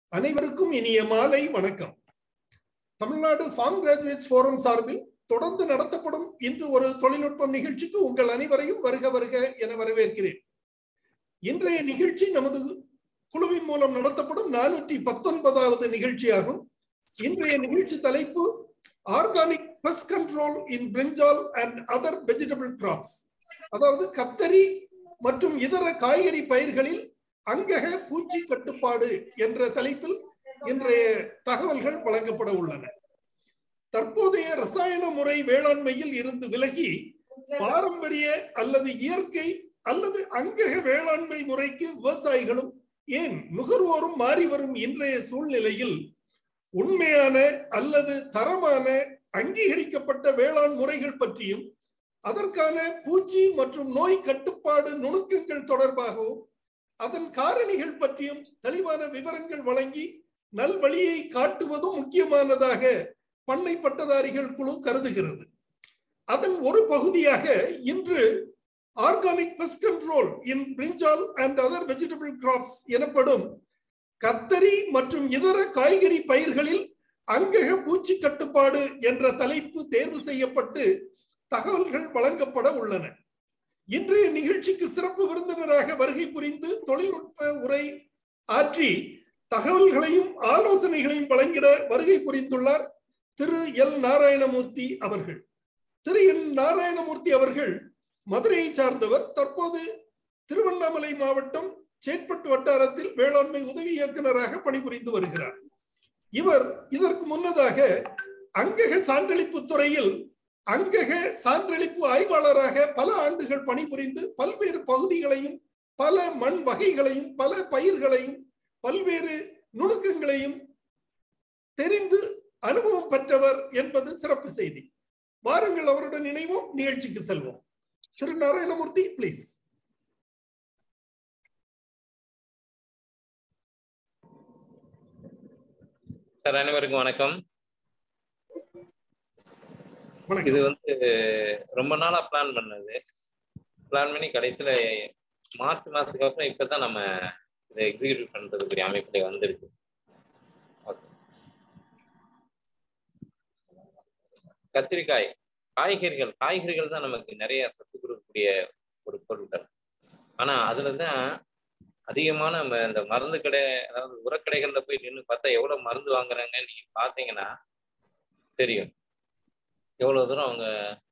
அனைவருக்கும் இனிய மாலை வணக்கம் தமிழ்நாடு ஃபார்ம் கிராஜுவேட்ஸ் ஃபோரம் சார்பில் தொடர்ந்து நடத்தப்படும் இன்று ஒரு தொழில்நுட்பம் நிகழ்ச்சிக்கு உங்கள் அனைவரையும் வருக வருக என வரவேற்கிறேன் இன்றைய நிகழ்ச்சி நமது குழுவின் மூலம் நடத்தப்படும் நானூற்றி பத்தொன்பதாவது நிகழ்ச்சியாகும் இன்றைய நிகழ்ச்சி தலைப்பு organic pest control in brinjal and other vegetable crops அதாவது கத்தரி மற்றும் இதர காய்கறி பயிர்களில் அங்கக பூச்சி கட்டுப்பாடு என்ற தலைப்பில் இன்றைய தகவல்கள் வழங்கப்பட உள்ளன தற்போதைய ரசாயன முறை வேளாண்மையில் இருந்து விலகி பாரம்பரிய அல்லது இயற்கை அல்லது அங்கக வேளாண்மை முறைக்கு விவசாயிகளும் ஏன் நுகர்வோரும் மாறி வரும் இன்றைய சூழ்நிலையில் உண்மையான அல்லது தரமான அங்கீகரிக்கப்பட்ட வேளாண் முறைகள் பற்றியும் அதற்கான பூச்சி மற்றும் நோய் கட்டுப்பாடு நுணுக்கங்கள் தொடர்பாகவும் அதன் காரணிகள் பற்றியும் தெளிவான விவரங்கள் வழங்கி நல்வழியை காட்டுவதும் முக்கியமானதாக பண்ணை பட்டதாரிகள் குழு கருதுகிறது அதன் ஒரு பகுதியாக இன்று organic pest control in brinjal and other vegetable crops எனப்படும் கத்தரி மற்றும் இதர காய்கறி பயிர்களில் அங்கக பூச்சி கட்டுப்பாடு என்ற தலைப்பு தேர்வு செய்யப்பட்டு தகவல்கள் வழங்கப்பட உள்ளன இன்றைய நிகழ்ச்சிக்கு சிறப்பு விருந்தினராக வருகை புரிந்து தொழில்நுட்ப உரை ஆற்றி தகவல்களையும் ஆலோசனைகளையும் வழங்கிட வருகை புரிந்துள்ளார் திரு எல் நாராயணமூர்த்தி அவர்கள் திரு என் நாராயணமூர்த்தி அவர்கள் மதுரையை சார்ந்தவர் தற்போது திருவண்ணாமலை மாவட்டம் சேட்பட்டு வட்டாரத்தில் வேளாண்மை உதவி இயக்குநராக பணிபுரிந்து வருகிறார் இவர் இதற்கு முன்னதாக அங்கக சான்றளிப்பு துறையில் அங்கக சான்றளிப்பு ஆய்வாளராக பல ஆண்டுகள் பணிபுரிந்து பல்வேறு பகுதிகளையும் பல மண் வகைகளையும் பல பயிர்களையும் பல்வேறு நுணுக்கங்களையும் தெரிந்து அனுபவம் பெற்றவர் என்பது சிறப்பு செய்தி வாருங்கள் அவருடன் இணைவோம் நிகழ்ச்சிக்கு செல்வோம் திரு நாராயணமூர்த்தி பிளீஸ் சார் அனைவருக்கும் வணக்கம் இது வந்து ரொம்ப நாளா பிளான் பண்ணது பிளான் பண்ணி கடைசியில மார்ச் மாசத்துக்கு அப்புறம் இப்பதான் நம்ம இதை எக்ஸிக்யூட் பண்றதுக்குரிய அமைப்புல வந்துருக்கு கத்திரிக்காய் காய்கறிகள் காய்கறிகள் தான் நமக்கு நிறைய சத்து கொடுக்கக்கூடிய ஒரு பொருட்கள் ஆனா அதுலதான் அதிகமான இந்த மருந்து கடை அதாவது உரக்கடைகள்ல போய் நின்று பார்த்தா எவ்வளவு மருந்து வாங்குறாங்க நீங்க பாத்தீங்கன்னா தெரியும் எவ்வளவு தூரம் அவங்க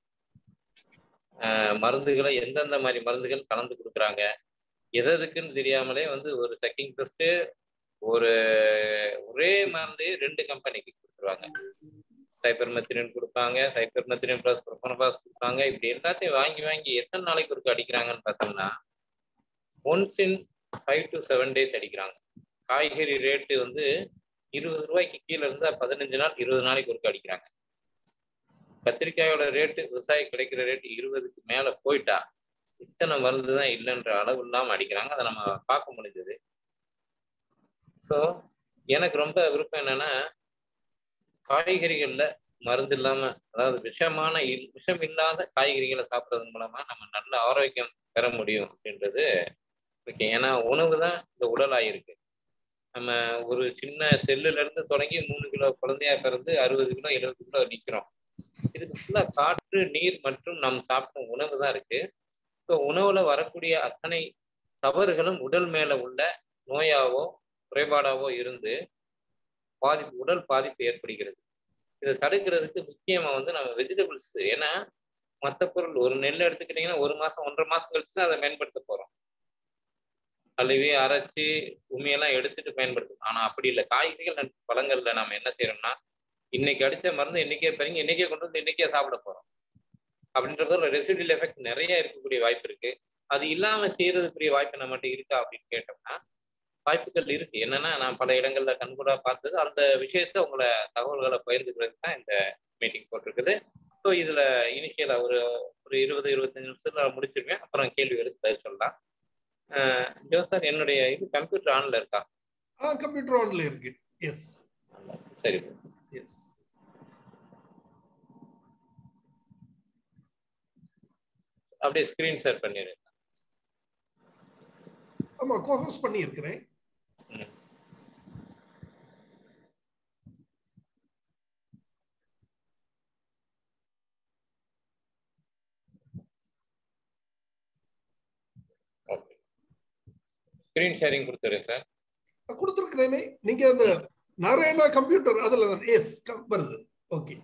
மருந்துகளை எந்தெந்த மாதிரி மருந்துகள் கலந்து கொடுக்குறாங்க எதுக்குன்னு தெரியாமலே வந்து ஒரு செக்கிங் டெஸ்ட் ஒரு ஒரே மருந்து ரெண்டு கம்பெனிக்கு கொடுத்துருவாங்க சைபர் மெத்திரின் கொடுப்பாங்க சைபர் மெத்திரின் பிளஸ் ப்ரொபனபாஸ் கொடுப்பாங்க இப்படி எல்லாத்தையும் வாங்கி வாங்கி எத்தனை நாளைக்கு ஒருக்கு அடிக்கிறாங்கன்னு பார்த்தோம்னா once in five to seven days அடிக்கிறாங்க காய்கறி ரேட்டு வந்து இருபது ரூபாய்க்கு கீழே இருந்தா பதினஞ்சு நாள் இருபது நாளைக்கு ஒருக்கு அடிக்கிறாங்க கத்திரிக்காயோட ரேட்டு விவசாயி கிடைக்கிற ரேட்டு இருபதுக்கு மேல போயிட்டா இத்தனை மருந்து தான் இல்லைன்ற அளவு இல்லாம அடிக்கிறாங்க அதை நம்ம பார்க்க முடிஞ்சது ஸோ எனக்கு ரொம்ப விருப்பம் என்னன்னா காய்கறிகள்ல மருந்து இல்லாம அதாவது விஷமான விஷம் இல்லாத காய்கறிகளை சாப்பிட்றது மூலமா நம்ம நல்ல ஆரோக்கியம் பெற முடியும் அப்படின்றது முக்கியம் ஏன்னா உணவு தான் இந்த உடலாயிருக்கு நம்ம ஒரு சின்ன செல்லுல இருந்து தொடங்கி மூணு கிலோ குழந்தையா பிறந்து அறுபது கிலோ எழுபது கிலோ நிற்கிறோம் இதுக்கு ஃபுல்லா காற்று நீர் மற்றும் நாம் சாப்பிடும் உணவு தான் இருக்கு ஸோ உணவுல வரக்கூடிய அத்தனை தவறுகளும் உடல் மேல உள்ள நோயாவோ குறைபாடாவோ இருந்து பாதிப்பு உடல் பாதிப்பு ஏற்படுகிறது இதை தடுக்கிறதுக்கு முக்கியமா வந்து நம்ம வெஜிடபிள்ஸ் ஏன்னா மற்ற பொருள் ஒரு நெல் எடுத்துக்கிட்டீங்கன்னா ஒரு மாசம் ஒன்றரை மாசம் கழிச்சு தான் அதை பயன்படுத்த போறோம் கழுவி அரைச்சி உண்மையெல்லாம் எடுத்துட்டு பயன்படுத்தணும் ஆனா அப்படி இல்லை காய்கறிகள் பழங்கள்ல நம்ம என்ன செய்யறோம்னா இன்னைக்கு அடிச்ச மருந்து இன்னைக்கே பிறகு இன்னைக்கே கொண்டு வந்து இன்னைக்கே சாப்பிட போறோம் அப்படின்றப்ப ரெசிடியல் எஃபெக்ட் நிறைய இருக்கக்கூடிய வாய்ப்பு இருக்கு அது இல்லாம செய்யறதுக்குரிய வாய்ப்பு நம்மகிட்ட இருக்கா அப்படின்னு கேட்டோம்னா வாய்ப்புகள் இருக்கு என்னன்னா நான் பல இடங்கள்ல கண்கூடா பார்த்தது அந்த விஷயத்த உங்களை தகவல்களை பகிர்ந்துக்கிறதுக்கு தான் இந்த மீட்டிங் போட்டிருக்குது ஸோ இதுல இனிஷியலா ஒரு ஒரு இருபது இருபத்தஞ்சு நிமிஷத்துல முடிச்சிருவேன் அப்புறம் கேள்விகளுக்கு பதில் சொல்லலாம் ஜோ சார் என்னுடைய இது கம்ப்யூட்டர் ஆன்ல இருக்கா ஆ கம்ப்யூட்டர் ஆன்ல இருக்கு எஸ் சரி எஸ் அப்படியே ஸ்கிரீன் ஷேர் பண்ணிடுங்க ஆமா கோஹோஸ்ட் பண்ணி இருக்கிறேன் ஸ்கிரீன் ஷேரிங் கொடுத்துறேன் சார் கொடுத்துருக்கிறேனே நீங்க அந்த நாராயணா கம்ப்யூட்டர் அதுல தான் எஸ் வருது ஓகே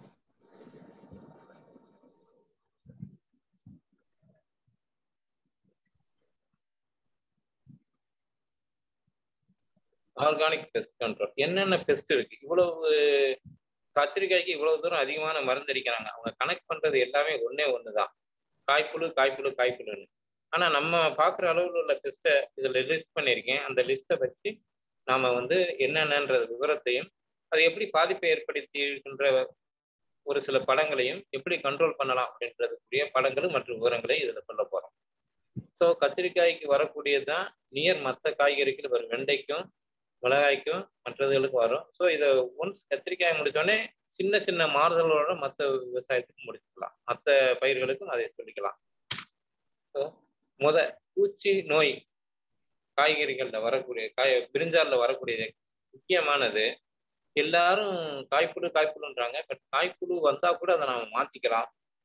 ஆர்கானிக் பெஸ்ட் கண்ட்ரோல் என்னென்ன பெஸ்ட் இருக்கு இவ்வளவு கத்திரிக்காய்க்கு இவ்வளவு தூரம் அதிகமான மருந்து அடிக்கிறாங்க அவங்க கனெக்ட் பண்றது எல்லாமே ஒன்னே ஒண்ணுதான் காய்ப்புழு காய்ப்புழு காய்ப்புழுன்னு ஆனா நம்ம பாக்குற அளவுல உள்ள பெஸ்ட்டை இதுல லிஸ்ட் பண்ணியிருக்கேன் அந்த லிஸ்ட்டை வச்சு நாம வந்து என்னென்னன்ற விவரத்தையும் அது எப்படி பாதிப்பை ஏற்படுத்தி இருக்கின்ற ஒரு சில படங்களையும் எப்படி கண்ட்ரோல் பண்ணலாம் அப்படின்றதுக்குரிய படங்களும் மற்றும் விவரங்களை இதுல சொல்ல போறோம் ஸோ கத்திரிக்காய்க்கு வரக்கூடியதுதான் நியர் மற்ற காய்கறிகள் வரும் வெண்டைக்கும் மிளகாய்க்கும் மற்றதுகளுக்கு வரும் ஸோ இதை ஒன்ஸ் கத்திரிக்காய் முடிச்சோடனே சின்ன சின்ன மாறுதலோட மற்ற விவசாயத்துக்கு முடிச்சுக்கலாம் மற்ற பயிர்களுக்கும் அதை சொல்லிக்கலாம் ஸோ முத பூச்சி நோய் காய்கறிகள்ல வரக்கூடிய காய் பிரிஞ்சால்ல வரக்கூடியது முக்கியமானது எல்லாரும் காய்ப்புழு காய்ப்புழுன்றாங்க பட் காய்ப்புழு வந்தா கூட அதை நாம மாத்திக்கலாம்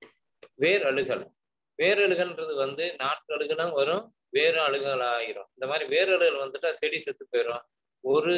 வேர் அழுகல் வேர் அழுகல்ன்றது வந்து நாட்டு அழுகலும் வரும் வேறு அழுகல் ஆயிரும் இந்த மாதிரி வேர் அழுகல் வந்துட்டா செடி செத்து போயிடும் ஒரு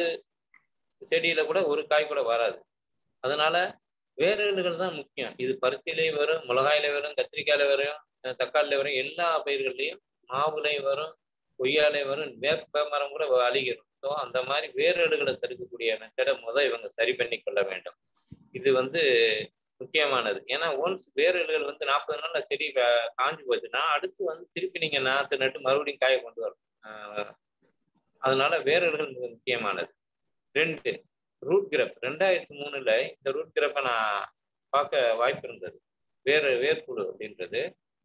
செடியில கூட ஒரு காய் கூட வராது அதனால வேரல்கள் தான் முக்கியம் இது பருத்திலையும் வரும் மிளகாயில வரும் கத்திரிக்காயில வரும் தக்காளில வரும் எல்லா பயிர்கள்லையும் மாவுலையும் வரும் கொய்யாலையும் வரும் வேப்ப மரம் கூட அழிகிறோம் ஸோ அந்த மாதிரி வேரடுகளை தடுக்கக்கூடிய மெத்தடை முத இவங்க சரி பண்ணி கொள்ள வேண்டும் இது வந்து முக்கியமானது ஏன்னா ஒன்ஸ் வேரல்கள் வந்து நாற்பது நாள்ல செடி காஞ்சு போச்சுன்னா அடுத்து வந்து திருப்பி நீங்க நாற்று நட்டு மறுபடியும் காய கொண்டு வரும் அதனால வேரல்கள் மிக முக்கியமானது ரெண்டு ரூட் கிரப் ரெண்டாயிரத்தி மூணுல இந்த ரூட் கிரப்பை நான் பார்க்க வாய்ப்பு இருந்தது வேர் வேர்ப்புழு அப்படின்றது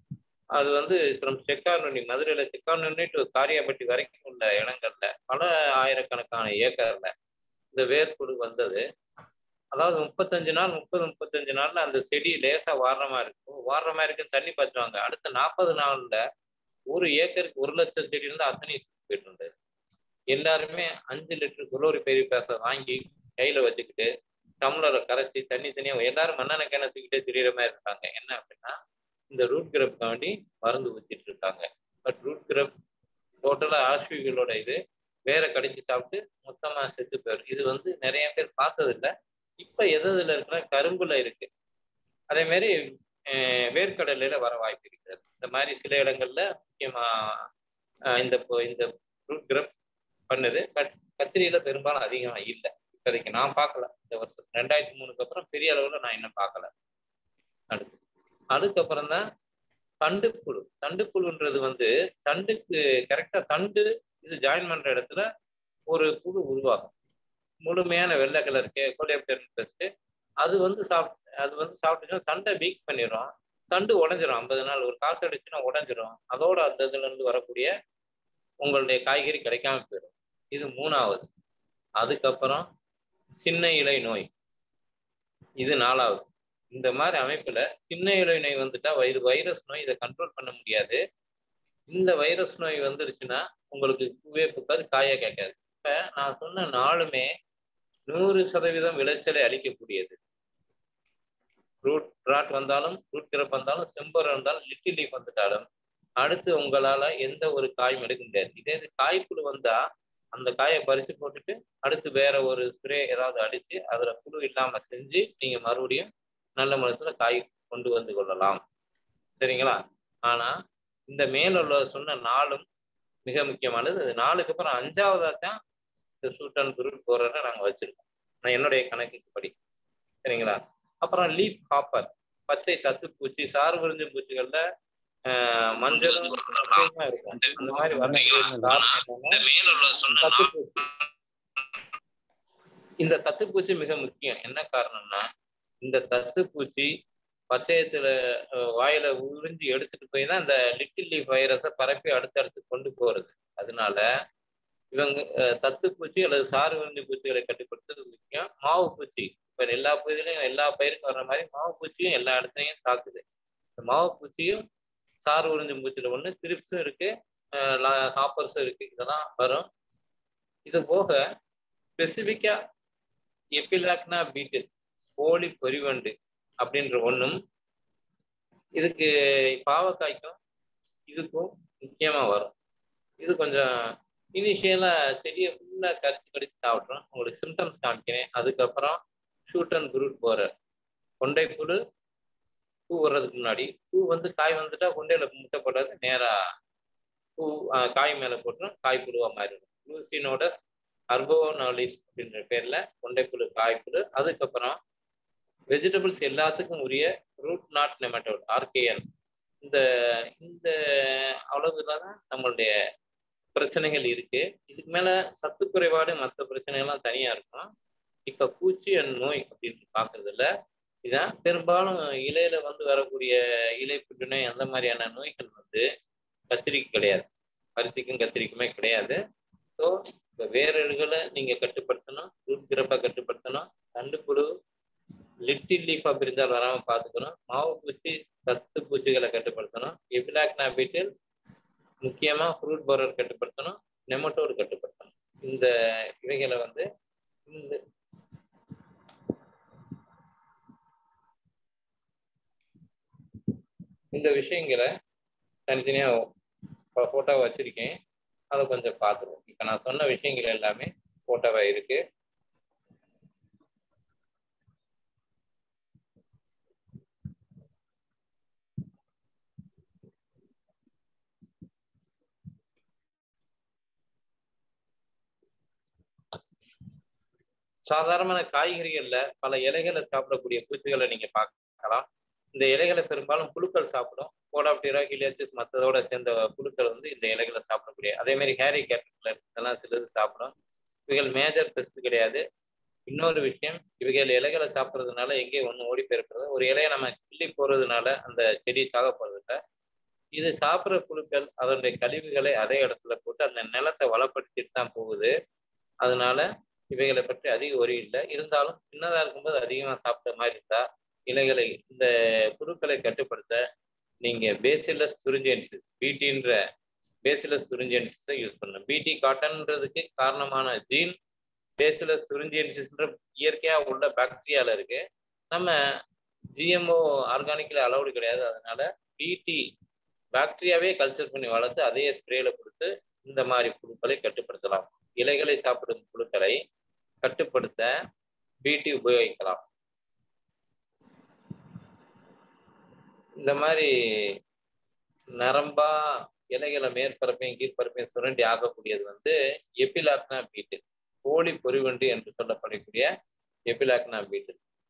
அது வந்து ஃப்ரம் செக்கார்நுனி மதுரையில செக்கார்நுனி டு காரியாபட்டி வரைக்கும் உள்ள இடங்கள்ல பல ஆயிரக்கணக்கான ஏக்கர்ல இந்த வேர்ப்புழு வந்தது அதாவது முப்பத்தஞ்சு நாள் முப்பது முப்பத்தஞ்சு நாள்ல அந்த செடி லேசா வாடுற மாதிரி இருக்கும் வாடுற மாதிரி இருக்குன்னு தண்ணி பாய்ச்சுவாங்க அடுத்த நாற்பது நாள்ல ஒரு ஏக்கருக்கு ஒரு லட்சம் செடி இருந்து அத்தனை போயிட்டு இருந்தது எல்லாருமே அஞ்சு லிட்டர் குளோரி பெரிய பேச வாங்கி கையில வச்சுக்கிட்டு டம்ளரை கரைச்சி தண்ணி தனியா எல்லாரும் மண்ணெண்ணெய் கிணறு தூக்கிட்டே திரியிற மாதிரி இருக்காங்க என்ன அப்படின்னா இந்த ரூட் கிரப் காண்டி மருந்து ஊத்திட்டு இருக்காங்க பட் ரூட் கிரப் டோட்டலா ஆர்பிகளோட இது வேற கடிச்சு சாப்பிட்டு மொத்தமா செத்து போயிடும் இது வந்து நிறைய பேர் பார்த்தது இல்லை இப்ப எதுல இருக்கிற கரும்புல இருக்கு அதே மாதிரி வேர்க்கடலையில வர வாய்ப்பு இருக்கிறது இந்த மாதிரி சில இடங்கள்ல முக்கியமா இந்த இந்த ரூட் கிரப் பண்ணுது பட் கத்திரியில பெரும்பாலும் அதிகமா இல்லை இப்போதைக்கு நான் பார்க்கல இந்த வருஷம் ரெண்டாயிரத்தி மூணுக்கு அப்புறம் பெரிய அளவுல நான் இன்னும் பார்க்கல அடுத்து அதுக்கப்புறம் தான் தண்டுப்புழு தண்டுப்புழுன்றது வந்து தண்டுக்கு கரெக்டா தண்டு இது ஜாயின் பண்ற இடத்துல ஒரு புழு உருவாகும் முழுமையான வெள்ளை கலர் கே கோலியாப்டர் அது வந்து சாப்பிட்டு அது வந்து சாப்பிட்டுச்சுன்னா தண்டை வீக் பண்ணிடும் தண்டு உடஞ்சிரும் ஐம்பது நாள் ஒரு காத்து அடிச்சுன்னா உடஞ்சிரும் அதோட அந்த இதுல இருந்து வரக்கூடிய உங்களுடைய காய்கறி கிடைக்காம போயிடும் இது மூணாவது அதுக்கப்புறம் சின்ன இலை நோய் இது நாலாவது இந்த மாதிரி அமைப்புல சின்ன இலை நோய் வந்துட்டா இது வைரஸ் நோய் இதை கண்ட்ரோல் பண்ண முடியாது இந்த வைரஸ் நோய் வந்துருச்சுன்னா உங்களுக்கு பூவே பூக்காது காய கேட்காது இப்ப நான் சொன்ன நாளுமே நூறு சதவீதம் விளைச்சலை அளிக்கக்கூடியது ரூட் ராட் வந்தாலும் ரூட் கிரப் வந்தாலும் செம்பர் வந்தாலும் லிட்டில் லீஃப் வந்துட்டாலும் அடுத்து உங்களால எந்த ஒரு காயும் எடுக்க முடியாது இதே இது காய்ப்புழு வந்தா அந்த காயை பறிச்சு போட்டுட்டு அடுத்து வேற ஒரு ஸ்ப்ரே ஏதாவது அடிச்சு அதுல புழு இல்லாம செஞ்சு நீங்க மறுபடியும் நல்ல மரத்துல காய் கொண்டு வந்து கொள்ளலாம் சரிங்களா ஆனா இந்த மேல உள்ள சொன்ன நாளும் மிக முக்கியமானது அது நாளுக்கு அப்புறம் அஞ்சாவதா தான் இந்த சூட்டன் குரூப் போறத நாங்க வச்சிருக்கோம் நான் என்னுடைய கணக்குக்கு படி சரிங்களா அப்புறம் லீப் ஹாப்பர் பச்சை தத்து பூச்சி சாறு விரிஞ்ச பூச்சிகள்ல மஞ்சளும் இருக்கும் அந்த மாதிரி இந்த தத்துப்பூச்சி மிக முக்கியம் என்ன காரணம்னா இந்த தத்துப்பூச்சி பச்சையத்துல வாயில உறிஞ்சி எடுத்துட்டு போய் தான் இந்த லிட்டில் லீஃப் வைரஸை பரப்பி அடுத்தடுத்து கொண்டு போறது அதனால இவங்க தத்துப்பூச்சி அல்லது சாறு விரிஞ்சு பூச்சிகளை கட்டுப்படுத்துறது முக்கியம் மாவு பூச்சி இப்ப எல்லா பகுதியிலையும் எல்லா பயிருக்கும் வர்ற மாதிரி மாவு பூச்சியும் எல்லா இடத்துலையும் தாக்குது இந்த மாவு பூச்சியும் சாறு உறிஞ்சும் பூச்சியில ஒண்ணு திரிப்ஸும் இருக்கு ஹாப்பர்ஸும் இருக்கு இதெல்லாம் வரும் இது போக ஸ்பெசிபிக்கா எப்பிலாக்னா பீட்டில் கோழி பொறிவண்டு அப்படின்ற ஒண்ணும் இதுக்கு பாவக்காய்க்கும் இதுக்கும் முக்கியமா வரும் இது கொஞ்சம் இனிஷியலா செடியை ஃபுல்லா கடிச்சு கடிச்சு சாப்பிட்றோம் உங்களுக்கு சிம்டம்ஸ் காமிக்கிறேன் அதுக்கப்புறம் ஷூட் அண்ட் குரூட் போற கொண்டை புழு பூ வர்றதுக்கு முன்னாடி பூ வந்து காய் வந்துட்டா கொண்டையில முட்டை போடாது நேரா பூ ஆஹ், காய் மேல போட்டுரும் காய் புழுவா மாறிடும் லூசினோட அர்போனாலிஸ் அப்படின்ற பேர்ல கொண்டைப்புழு காய்ப்புழு அதுக்கப்புறம் வெஜிடபிள்ஸ் எல்லாத்துக்கும் உரிய ரூட் நாட் நெமட்டோட் ஆர்கேஎன் இந்த இந்த அளவுல தான் நம்மளுடைய பிரச்சனைகள் இருக்கு இதுக்கு மேல சத்து குறைபாடு மற்ற பிரச்சனைகள்லாம் தனியா இருக்கும் இப்ப பூச்சி அண்ட் நோய் அப்படின்னு பாக்குறதுல இதான் பெரும்பாலும் இலையில வந்து வரக்கூடிய இலை புற்றுநோய் அந்த மாதிரியான நோய்கள் வந்து கத்திரிக்கு கிடையாது பருத்திக்கும் கத்திரிக்குமே கிடையாது ஸோ இப்போ வேரல்களை நீங்க கட்டுப்படுத்தணும் ரூட் கிரப்பை கட்டுப்படுத்தணும் தண்டுப்புழு லிட்டில் லீஃபா பிரிஞ்சால் வராம பார்த்துக்கணும் மாவு பூச்சி சத்து பூச்சிகளை கட்டுப்படுத்தணும் எபிலாக் நாபிட்டில் முக்கியமா ஃப்ரூட் பரர் கட்டுப்படுத்தணும் நெமட்டோடு கட்டுப்படுத்தணும் இந்த இவைகளை வந்து இந்த இந்த விஷயங்களை தனித்தனியா போட்டோவை வச்சிருக்கேன் அதை கொஞ்சம் பார்த்துருவோம் இப்போ நான் சொன்ன விஷயங்கள் எல்லாமே போட்டோவா இருக்கு சாதாரணமான காய்கறிகள்ல பல இலைகளை சாப்பிடக்கூடிய பூச்சிகளை நீங்க பார்க்கலாம் இந்த இலைகளை பெரும்பாலும் புழுக்கள் சாப்பிடும் போடாப்டிரா கிளியாச்சிஸ் மற்றதோட சேர்ந்த புழுக்கள் வந்து இந்த இலைகளை சாப்பிடக்கூடிய அதே மாதிரி ஹேரி கேட்டர்பில்லர் இதெல்லாம் சிலது சாப்பிடும் இவைகள் மேஜர் பெஸ்ட் கிடையாது இன்னொரு விஷயம் இவைகள் இலைகளை சாப்பிட்றதுனால எங்கேயும் ஒன்று ஓடி போயிருக்கிறது ஒரு இலையை நம்ம கிள்ளி போறதுனால அந்த செடி சாக போறதில்ல இது சாப்பிட்ற புழுக்கள் அதனுடைய கழிவுகளை அதே இடத்துல போட்டு அந்த நிலத்தை வளப்படுத்திட்டு தான் போகுது அதனால இவைகளை பற்றி அதிக ஒரி இல்லை இருந்தாலும் சின்னதா இருக்கும்போது அதிகமா சாப்பிட்ட மாதிரி இருந்தா இலைகளை இந்த புழுக்களை கட்டுப்படுத்த நீங்க பேசிலஸ் துரிஞ்சென்சிஸ் பிடின்ற பேசிலஸ் துரிஞ்சென்சிஸை யூஸ் பண்ணணும் பிடி காட்டன்ன்றதுக்கு காரணமான ஜீன் பேசிலஸ் துரிஞ்சென்சிஸ்ன்ற இயற்கையா உள்ள பாக்டீரியால இருக்கு நம்ம ஜிஎம்ஓ ஆர்கானிக்ல அலௌடு கிடையாது அதனால பிடி பாக்டீரியாவே கல்ச்சர் பண்ணி வளர்த்து அதே ஸ்ப்ரேல கொடுத்து இந்த மாதிரி புழுக்களை கட்டுப்படுத்தலாம் இலைகளை சாப்பிடும் புழுக்களை கட்டுப்படுத்த பிடி உபயோகிக்கலாம் இந்த மாதிரி நரம்பா இலைகளை மேற்பரப்பையும் கீழ்ப்பரப்பையும் சுரண்டி ஆகக்கூடியது வந்து எபிலாக்னா பீட்டு கோழி பொறிவண்டு என்று சொல்லப்படக்கூடிய எபிலாக்னா பீட்டு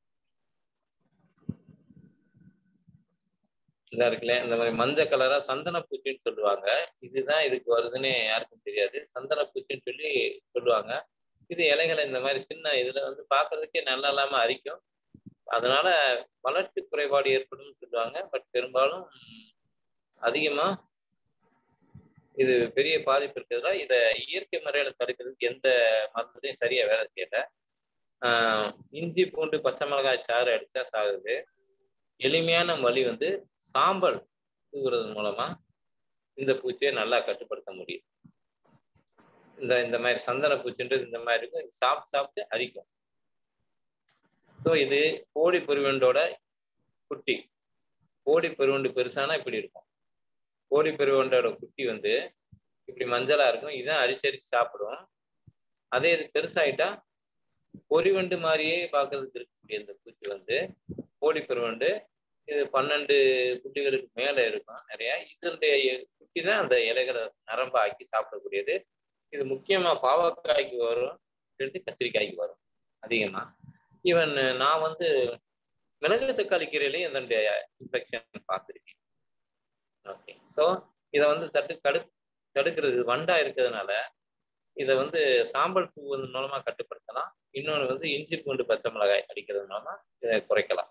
இதா இருக்குல்ல இந்த மாதிரி மஞ்சள் கலரா சந்தன பூச்சின்னு சொல்லுவாங்க இதுதான் இதுக்கு வருதுன்னு யாருக்கும் தெரியாது சந்தன பூச்சின்னு சொல்லி சொல்லுவாங்க இது இலைகளை இந்த மாதிரி சின்ன இதுல வந்து பாக்குறதுக்கே நல்லா இல்லாம அரிக்கும் அதனால வளர்ச்சி குறைபாடு ஏற்படும் சொல்லுவாங்க பட் பெரும்பாலும் அதிகமா இது பெரிய பாதிப்பு இருக்கிறதுல இதை இயற்கை முறையில தடுக்கிறதுக்கு எந்த மருந்துலையும் சரியா வேலை செய்யல ஆஹ் இஞ்சி பூண்டு பச்சை மிளகாய் சாறு அடிச்சா சாகுது எளிமையான வழி வந்து சாம்பல் தூவுறது மூலமா இந்த பூச்சியை நல்லா கட்டுப்படுத்த முடியும் இந்த இந்த மாதிரி சந்தன பூச்சின்றது இந்த மாதிரி இருக்கும் சாப்பிட்டு சாப்பிட்டு அரிக்கும் ஸோ இது கோடி பெருவண்டோட குட்டி கோடி பெருவண்டு பெருசானா இப்படி இருக்கும் கோடி பெருவண்டோட குட்டி வந்து இப்படி மஞ்சளா இருக்கும் இதான் அரிச்சரிச்சு சாப்பிடும் அதே இது பெருசாயிட்டா பொறிவண்டு மாதிரியே பார்க்கறதுக்கு இருக்கக்கூடிய இந்த பூச்சி வந்து கோடி பெருவண்டு இது பன்னெண்டு குட்டிகளுக்கு மேல இருக்கும் நிறைய இதனுடைய குட்டி தான் அந்த இலைகளை நரம்பா ஆக்கி சாப்பிடக்கூடியது இது முக்கியமா பாவக்காய்க்கு வரும் கத்திரிக்காய்க்கு வரும் அதிகமா ஈவன் நான் வந்து மிளகு தக்காளி கீரையிலையும் இதனுடைய இன்ஃபெக்ஷன் பார்த்துருக்கேன் ஓகே ஸோ இதை வந்து தட்டு கடு தடுக்கிறது வண்டா இருக்கிறதுனால இதை வந்து சாம்பல் பூ மூலமா கட்டுப்படுத்தலாம் இன்னொன்று வந்து இஞ்சி பூண்டு பச்சை மிளகாய் அடிக்கிறது மூலமா இதை குறைக்கலாம்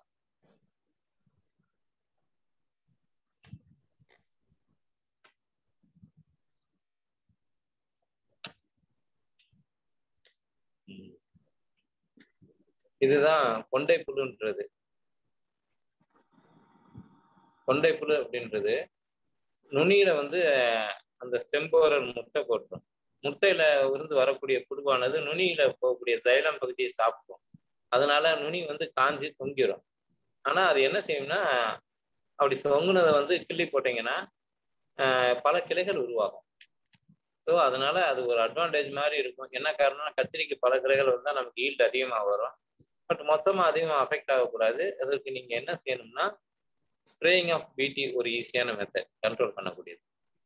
இதுதான் கொண்டை புழுன்றது கொண்டை புழு அப்படின்றது நுனியில வந்து அந்த ஸ்டெம்போரல் முட்டை போட்டுரும் முட்டையில இருந்து வரக்கூடிய புழுவானது நுனியில போகக்கூடிய தைலம் பகுதியை சாப்பிடும் அதனால நுனி வந்து காஞ்சி தொங்கிடும் ஆனா அது என்ன செய்யும்னா அப்படி தொங்குனதை வந்து கிள்ளி போட்டீங்கன்னா பல கிளைகள் உருவாகும் ஸோ அதனால அது ஒரு அட்வான்டேஜ் மாதிரி இருக்கும் என்ன காரணம்னா கத்திரிக்கு பல கிளைகள் வந்தால் நமக்கு ஈல்டு அதிகமாக வரும் பட் மொத்தமாக அதிகமாக அஃபெக்ட் ஆகக்கூடாது அதற்கு நீங்கள் என்ன செய்யணும்னா ஸ்ப்ரேயிங் ஆஃப் பிடி ஒரு ஈஸியான மெத்தட் கண்ட்ரோல் பண்ணக்கூடியது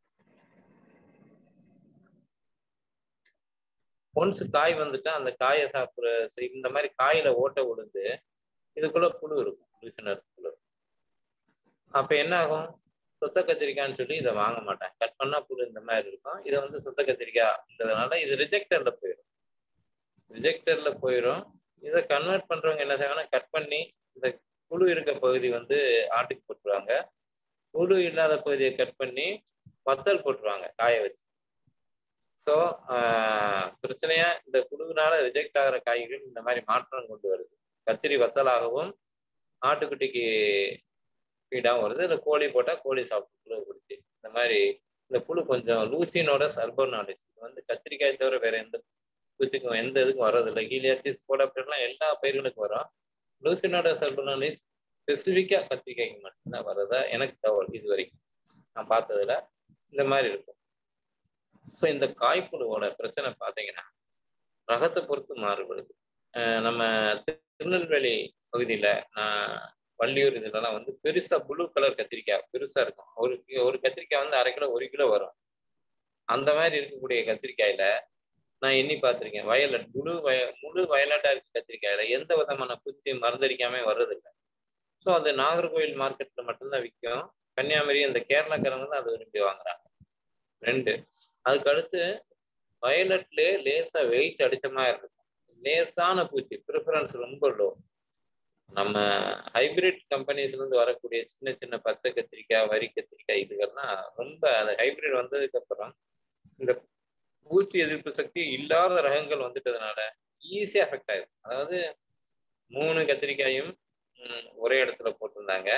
ஒன்ஸ் காய் வந்துட்டா அந்த காயை சாப்பிட்ற இந்த மாதிரி காயில ஓட்ட விழுந்து இதுக்குள்ள புழு இருக்கும் லூசினர் புழு அப்ப என்ன ஆகும் சொத்த கத்திரிக்காய்ன்னு சொல்லி இதை வாங்க மாட்டேன் கட் பண்ணா புழு இந்த மாதிரி இருக்கும் இதை வந்து சொத்த கத்திரிக்காய்ன்றதுனால இது ரிஜெக்டர்ல போயிடும் ரிஜெக்டர்ல போயிடும் இதை கன்வெர்ட் பண்றவங்க என்ன செய்வாங்கன்னா கட் பண்ணி இந்த புழு இருக்க பகுதி வந்து ஆட்டுக்கு போட்டுருவாங்க புழு இல்லாத பகுதியை கட் பண்ணி வத்தல் போட்டுருவாங்க காய வச்சு ஸோ பிரச்சனையா இந்த புழுவினால ரிஜெக்ட் ஆகிற காய்கறிகள் இந்த மாதிரி மாற்றம் கொண்டு வருது கத்திரி வத்தலாகவும் ஆட்டுக்குட்டிக்கு ஃபீடாகவும் வருது இல்லை கோழி போட்டால் கோழி சாப்பிட்டு புழு பிடிச்சி இந்த மாதிரி இந்த புழு கொஞ்சம் லூசினோட சர்போனாலிஸ் இது வந்து கத்திரிக்காய் தவிர வேற எந்த பூச்சிக்கும் எந்த இதுக்கும் வர்றதில்லை ஹீலியாத்திஸ் போடப்பெல்லாம் எல்லா பயிர்களுக்கும் வரும் லூசினோட சர்போனாலிஸ் ஸ்பெசிஃபிக்காக கத்திரிக்காய்க்கு மட்டும்தான் வர்றதா எனக்கு தகவல் இது வரைக்கும் நான் பார்த்ததுல இந்த மாதிரி இருக்கும் ஸோ இந்த காய்ப்புழுவோட பிரச்சனை பார்த்தீங்கன்னா ரகத்தை பொறுத்து மாறுபடுது நம்ம திருநெல்வேலி பகுதியில் நான் வள்ளியூர் இதுலலாம் வந்து பெருசா ப்ளூ கலர் கத்திரிக்காய் பெருசா இருக்கும் ஒரு ஒரு கத்திரிக்காய் வந்து அரை கிலோ ஒரு கிலோ வரும் அந்த மாதிரி இருக்கக்கூடிய கத்திரிக்காயில நான் எண்ணி பார்த்துருக்கேன் வயலட் முழு வய முழு வயலட்டா இருக்க கத்திரிக்காயில எந்த விதமான பூச்சி மருந்தடிக்காம வர்றதில்லை ஸோ அது நாகர்கோவில் மார்க்கெட்ல மட்டும்தான் விற்கும் கன்னியாகுமரி அந்த கேரளாக்காரங்க தான் அதை விரும்பி வாங்குறாங்க ரெண்டு அதுக்கு அடுத்து வயலட்லேயே லேசா வெயிட் அடிச்ச மாதிரி இருக்கும் லேசான பூச்சி ப்ரிஃபரன்ஸ் ரொம்ப லோ நம்ம ஹைபிரிட் கம்பெனிஸ்ல இருந்து வரக்கூடிய சின்ன சின்ன பச்சை கத்திரிக்காய் வரி கத்திரிக்காய் இதுகள்லாம் ரொம்ப அந்த ஹைபிரிட் வந்ததுக்கு அப்புறம் இந்த பூச்சி எதிர்ப்பு சக்தி இல்லாத ரகங்கள் வந்துட்டதுனால ஈஸியா அஃபெக்ட் ஆயிடும் அதாவது மூணு கத்திரிக்காயும் ஒரே இடத்துல போட்டிருந்தாங்க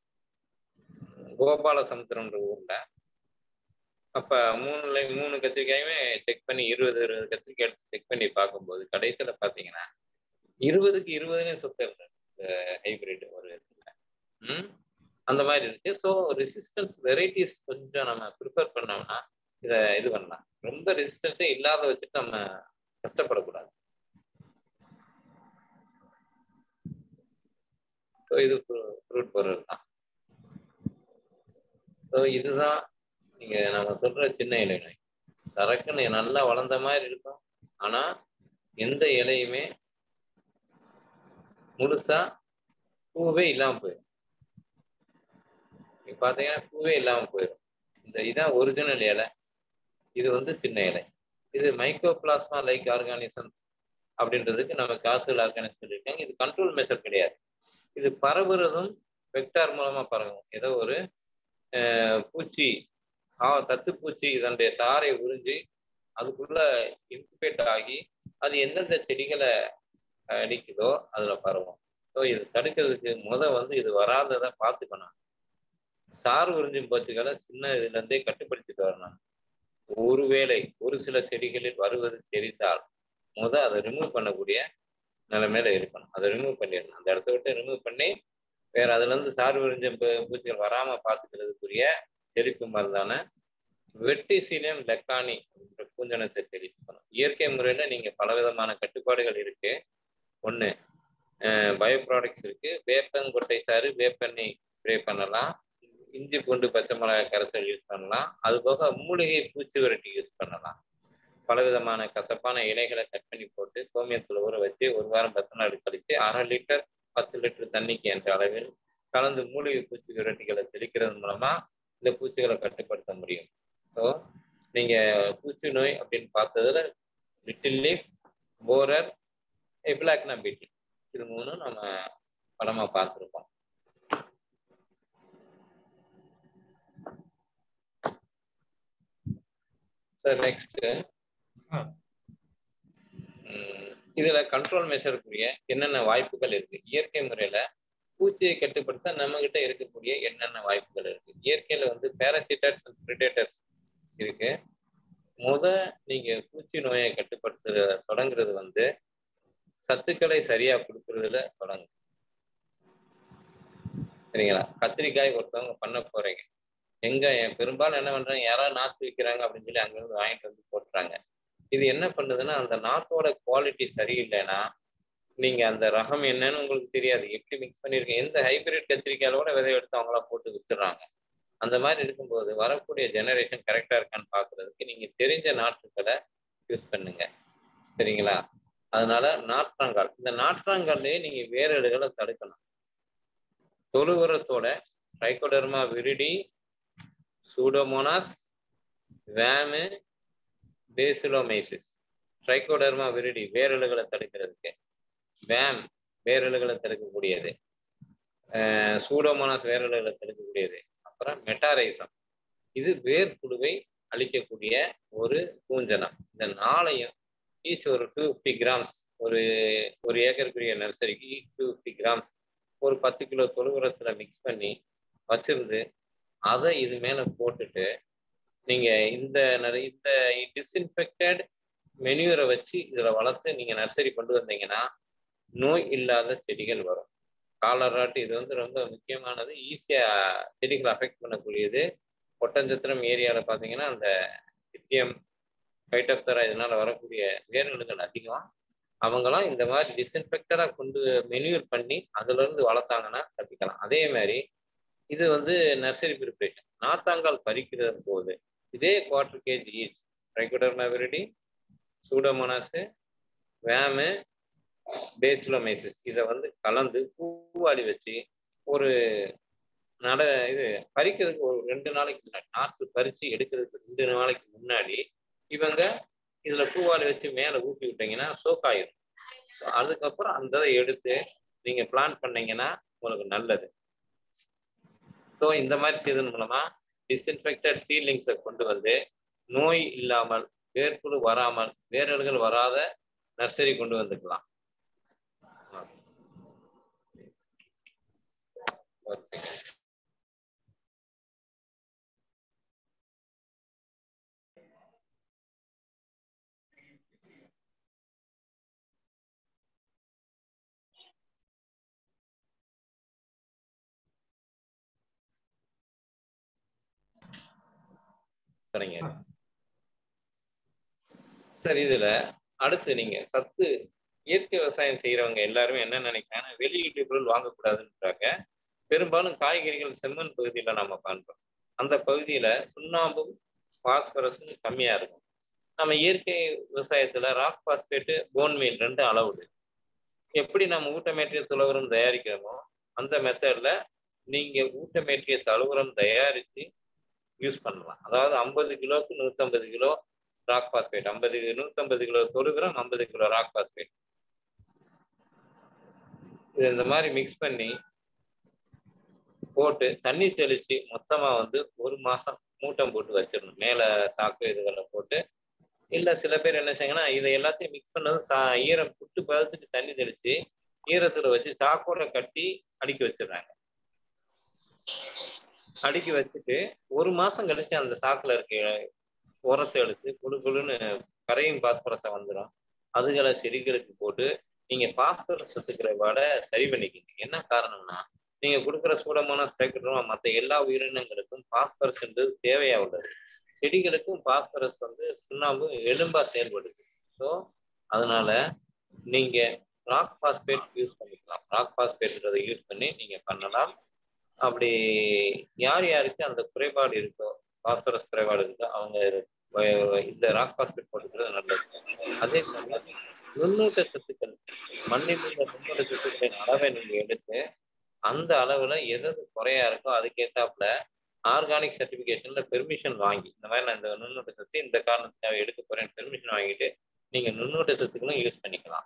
கோபால சமுத்திரம்ன்ற ஊர்ல அப்ப மூணுல மூணு கத்திரிக்காயுமே செக் பண்ணி இருபது இருபது கத்திரிக்காய் எடுத்து செக் பண்ணி பார்க்கும்போது கடைசியில பாத்தீங்கன்னா இருபதுக்கு இருபதுன்னு சொத்து ஹைபிரிட் ஒரு இதுல ம் அந்த மாதிரி இருக்கு ஸோ ரெசிஸ்டன்ஸ் வெரைட்டிஸ் கொஞ்சம் நம்ம ப்ரிப்பேர் பண்ணோம்னா இதை இது பண்ணலாம் ரொம்ப ரெசிஸ்டன்ஸே இல்லாத வச்சுட்டு நம்ம கஷ்டப்படக்கூடாது ஸோ இது ஃப்ரூட் பொருள் தான் ஸோ இதுதான் நீங்க நம்ம சொல்ற சின்ன இலை நோய் சரக்குன்னு நல்லா வளர்ந்த மாதிரி இருக்கும் ஆனா எந்த இலையுமே முழுசா பூவே இல்லாம போயிடும் நீங்க பாத்தீங்கன்னா பூவே இல்லாம போயிடும் இந்த இதான் ஒரிஜினல் இலை இது வந்து சின்ன இலை இது மைக்ரோ பிளாஸ்மா லைக் ஆர்கானிசம் அப்படின்றதுக்கு நம்ம காசுகள் ஆர்கானிசம் சொல்லியிருக்காங்க இது கண்ட்ரோல் மெஷர் கிடையாது இது பரவுறதும் வெக்டார் மூலமா பரவும் ஏதோ ஒரு பூச்சி ஆ தத்துப்பூச்சி இதனுடைய சாரை உறிஞ்சி அதுக்குள்ள இன்குபேட் ஆகி அது எந்தெந்த செடிகளை அடிக்குதோ அதுல பரவும் ஸோ இது தடுக்கிறதுக்கு முத வந்து இது வராததை பார்த்துக்கணும் சார் உறிஞ்சும் பூச்சிகளை சின்ன இதுல இருந்தே கட்டுப்படுத்திட்டு வரணும் ஒருவேளை ஒரு சில செடிகளில் வருவது தெரிந்தால் முத அதை ரிமூவ் பண்ணக்கூடிய நிலைமையில இருக்கணும் அதை ரிமூவ் பண்ணிடணும் அந்த இடத்த விட்டு ரிமூவ் பண்ணி வேற அதுல இருந்து சார் உறிஞ்ச பூச்சிகள் வராம பார்த்துக்கிறதுக்குரிய தெளிப்பு மருந்தான வெட்டிசீலியம் லெக்கானி என்ற பூஞ்சனத்தை தெளிக்கணும் இயற்கை முறையில நீங்க பலவிதமான கட்டுப்பாடுகள் இருக்கு ஒண்ணு பயோ ப்ராடக்ட்ஸ் இருக்கு வேப்பங்கொட்டை சாறு வேப்பெண்ணெய் ஸ்ப்ரே பண்ணலாம் இஞ்சி பூண்டு பச்சை மிளகாய் கரைசல் யூஸ் பண்ணலாம் அது போக மூலிகை பூச்சி விரட்டி யூஸ் பண்ணலாம் பலவிதமான கசப்பான இலைகளை கட் பண்ணி போட்டு கோமியத்தில் ஊற வச்சு ஒரு வாரம் பத்து நாள் கழித்து அரை லிட்டர் பத்து லிட்டர் தண்ணிக்கு என்ற அளவில் கலந்து மூலிகை பூச்சி விரட்டிகளை தெளிக்கிறது மூலமா இந்த பூச்சிகளை கட்டுப்படுத்த முடியும் ஸோ நீங்க பூச்சி நோய் அப்படின்னு பார்த்ததுல லிட்டில் லீஃப் போரர் எப்லாக்னா பீட்டி இது மூணும் நம்ம படமா பார்த்துருக்கோம் சார் நெக்ஸ்ட் இதுல கண்ட்ரோல் மெஷருக்குரிய என்னென்ன வாய்ப்புகள் இருக்கு இயற்கை முறையில பூச்சியை கட்டுப்படுத்த நம்ம கிட்ட இருக்கக்கூடிய என்னென்ன வாய்ப்புகள் இருக்கு இயற்கையில வந்து பேரசிட்டர்ஸ் அண்ட் பிரிடேட்டர்ஸ் இருக்கு முத நீங்க பூச்சி நோயை கட்டுப்படுத்துற தொடங்குறது வந்து சத்துக்களை சரியா கொடுக்கறதுல தொடங்கு சரிங்களா கத்திரிக்காய் ஒருத்தவங்க பண்ண போறீங்க எங்க பெரும்பாலும் என்ன பண்றாங்க யாராவது நாத்து விற்கிறாங்க அப்படின்னு சொல்லி அங்கிருந்து வாங்கிட்டு வந்து போட்டுறாங்க இது என்ன பண்ணுதுன்னா அந்த நாத்தோட குவாலிட்டி சரியில்லைன்னா நீங்க அந்த ரகம் என்னன்னு உங்களுக்கு தெரியாது எப்படி மிக்ஸ் பண்ணிருக்கீங்க எந்த ஹைபிரிட் கத்திரிக்காயில கூட விதை எடுத்து அவங்களா போட்டு வித்துடுறாங்க அந்த மாதிரி இருக்கும்போது வரக்கூடிய ஜெனரேஷன் கரெக்டா இருக்கான்னு பாக்குறதுக்கு நீங்க தெரிஞ்ச நாற்றுக்களை யூஸ் பண்ணுங்க சரிங்களா அதனால நாற்றாங்கால் இந்த நாற்றாங்கால்லையே நீங்க வேரடுகளை தடுக்கணும் தொழு உரத்தோட trichoderma viride pseudomonas VAM paecilomyces trichoderma viride வேரலுகளை தடுக்கிறதுக்கு வேம் வேரலுகளை தடுக்கக்கூடியது சூடோமோனாஸ் வேரலுகளை தடுக்கக்கூடியது அப்புறம் மெட்டாரைசம் இது வேர்ப்புழுவை அழிக்கக்கூடிய ஒரு பூஞ்சனம் இந்த நாளையும் ஈச் ஒரு டூ ஃபிஃப்டி கிராம்ஸ் ஒரு ஒரு ஏக்கருக்குரிய நர்சரிக்கு டூ ஃபிஃப்டி கிராம்ஸ் ஒரு பத்து கிலோ தொழுவுரத்துல மிக்ஸ் பண்ணி வச்சிருந்து அதை இது மேல போட்டுட்டு நீங்க இந்த இந்த டிஸ்இன்ஃபெக்டட் மெனியூரை வச்சு இதுல வளர்த்து நீங்க நர்சரி கொண்டு வந்தீங்கன்னா நோய் இல்லாத செடிகள் வரும் காலராட்டு இது வந்து ரொம்ப முக்கியமானது ஈஸியா செடிகளை அஃபெக்ட் பண்ணக்கூடியது ஒட்டஞ்சத்திரம் ஏரியாவில் பார்த்தீங்கன்னா அந்த நித்தியம் ஃபைட்டப்தரா இதனால வரக்கூடிய வேர்களுகள் அதிகம் அவங்களாம் இந்த மாதிரி டிஸ்இன்ஃபெக்டடா கொண்டு மெனியூர் பண்ணி அதுல இருந்து வளர்த்தாங்கன்னா தப்பிக்கலாம் அதே மாதிரி இது வந்து நர்சரி ப்ரிப்பரேஷன் நாத்தாங்கால் பறிக்கிற போது இதே quarter KG each trichoderma viride pseudomonas VAM paecilomyces இதை வந்து கலந்து பூவாளி வச்சு ஒரு நட இது பறிக்கிறதுக்கு ஒரு ரெண்டு நாளைக்கு முன்னாடி நாற்று பறிச்சு எடுக்கிறதுக்கு ரெண்டு நாளைக்கு முன்னாடி இவங்க இதுல பூவாளி வச்சு மேல ஊட்டி விட்டீங்கன்னா சோக்காயிரும் அதுக்கப்புறம் அந்த இதை எடுத்து நீங்க பிளான் பண்ணீங்கன்னா உங்களுக்கு நல்லது ஸோ இந்த மாதிரி செய்ததன் மூலமா டிஸ்இன்ஃபெக்டட் சீலிங்ஸை கொண்டு வந்து நோய் இல்லாமல் வேர்ப்புழு வராமல் வேரல்கள் வராத நர்சரி கொண்டு வந்துக்கலாம் ஓகே சரிங்க சரி இதுல அடுத்து நீங்க சத்து இயற்கை விவசாயம் செய்யறவங்க எல்லாருமே என்ன நினைக்கிறாங்கன்னா வெளியீட்டு பொருள் வாங்கக்கூடாதுன்றாங்க பெரும்பாலும் காய்கறிகள் செம்மண் பகுதியில நம்ம பண்றோம் அந்த பகுதியில சுண்ணாம்பும் பாஸ்பரஸும் கம்மியா இருக்கும் நம்ம இயற்கை விவசாயத்துல ராக் பாஸ்பேட்டு போன்மீல் ரெண்டு அளவுடு எப்படி நம்ம ஊட்டமேற்றிய துளவரம் தயாரிக்கிறோமோ அந்த மெத்தட்ல நீங்க ஊட்டமேற்றிய தழுவுரம் தயாரிச்சு யூஸ் பண்ணலாம் அதாவது ஐம்பது கிலோக்கு நூற்றம்பது கிலோ ராக் பாஸ்பேட் ஐம்பது நூற்றம்பது கிலோ தொழுகிறம் ஐம்பது கிலோ ராக் பாஸ்பேட் இது இந்த மாதிரி மிக்ஸ் பண்ணி போட்டு தண்ணி தெளிச்சு மொத்தமா வந்து ஒரு மாசம் மூட்டம் போட்டு வச்சிடணும் மேல சாக்கு இதுகளை போட்டு இல்ல சில பேர் என்ன செய்யுங்கன்னா இதை எல்லாத்தையும் மிக்ஸ் பண்ணது சா ஈரம் புட்டு பதத்துக்கு தண்ணி தெளிச்சு ஈரத்துல வச்சு சாக்கோட கட்டி அடுக்கி வச்சிடுறாங்க அடுக்கி வச்சுட்டு ஒரு மாசம் கழிச்சு அந்த சாக்குல இருக்க உரத்தை எடுத்து குழு குழுன்னு கரையும் பாஸ்பரஸா வந்துடும் அதுகளை செடிகளுக்கு போட்டு நீங்க பாஸ்பரஸ் சத்துக்கிற விட சரி பண்ணிக்கிங்க என்ன காரணம்னா நீங்க கொடுக்குற சூடமான ஸ்பெக்ட்ரமா மற்ற எல்லா உயிரினங்களுக்கும் பாஸ்பரஸ்ன்றது தேவையா உள்ளது செடிகளுக்கும் பாஸ்பரஸ் வந்து சுண்ணாம்பு எலும்பா செயல்படுது ஸோ அதனால நீங்க ராக் பாஸ்பேட் யூஸ் பண்ணிக்கலாம் ராக் பாஸ்பேட்ன்றதை யூஸ் பண்ணி நீங்க பண்ணலாம் அப்படி யார் யாருக்கு அந்த குறைபாடு இருக்கோ பாஸ்பரஸ் குறைபாடு இருக்கோ அவங்க இந்த ராக் பாஸ்பேட் போட்டுக்கிறது நல்லது அதே மாதிரி நுண்ணூட்ட சத்துக்கள் மண்ணில் உள்ள நுண்ணூட்ட சத்துக்களின் அளவை நீங்க எடுத்து அந்த அளவுல எது குறையா இருக்கோ அதுக்கேத்தாப்புல ஆர்கானிக் சர்டிபிகேஷன்ல பெர்மிஷன் வாங்கி இந்த மாதிரி நான் இந்த நுண்ணூட்ட சத்து இந்த காரணத்துக்காக எடுக்க போறேன்னு பெர்மிஷன் வாங்கிட்டு நீங்க நுண்ணூட்ட சத்துக்களும் யூஸ் பண்ணிக்கலாம்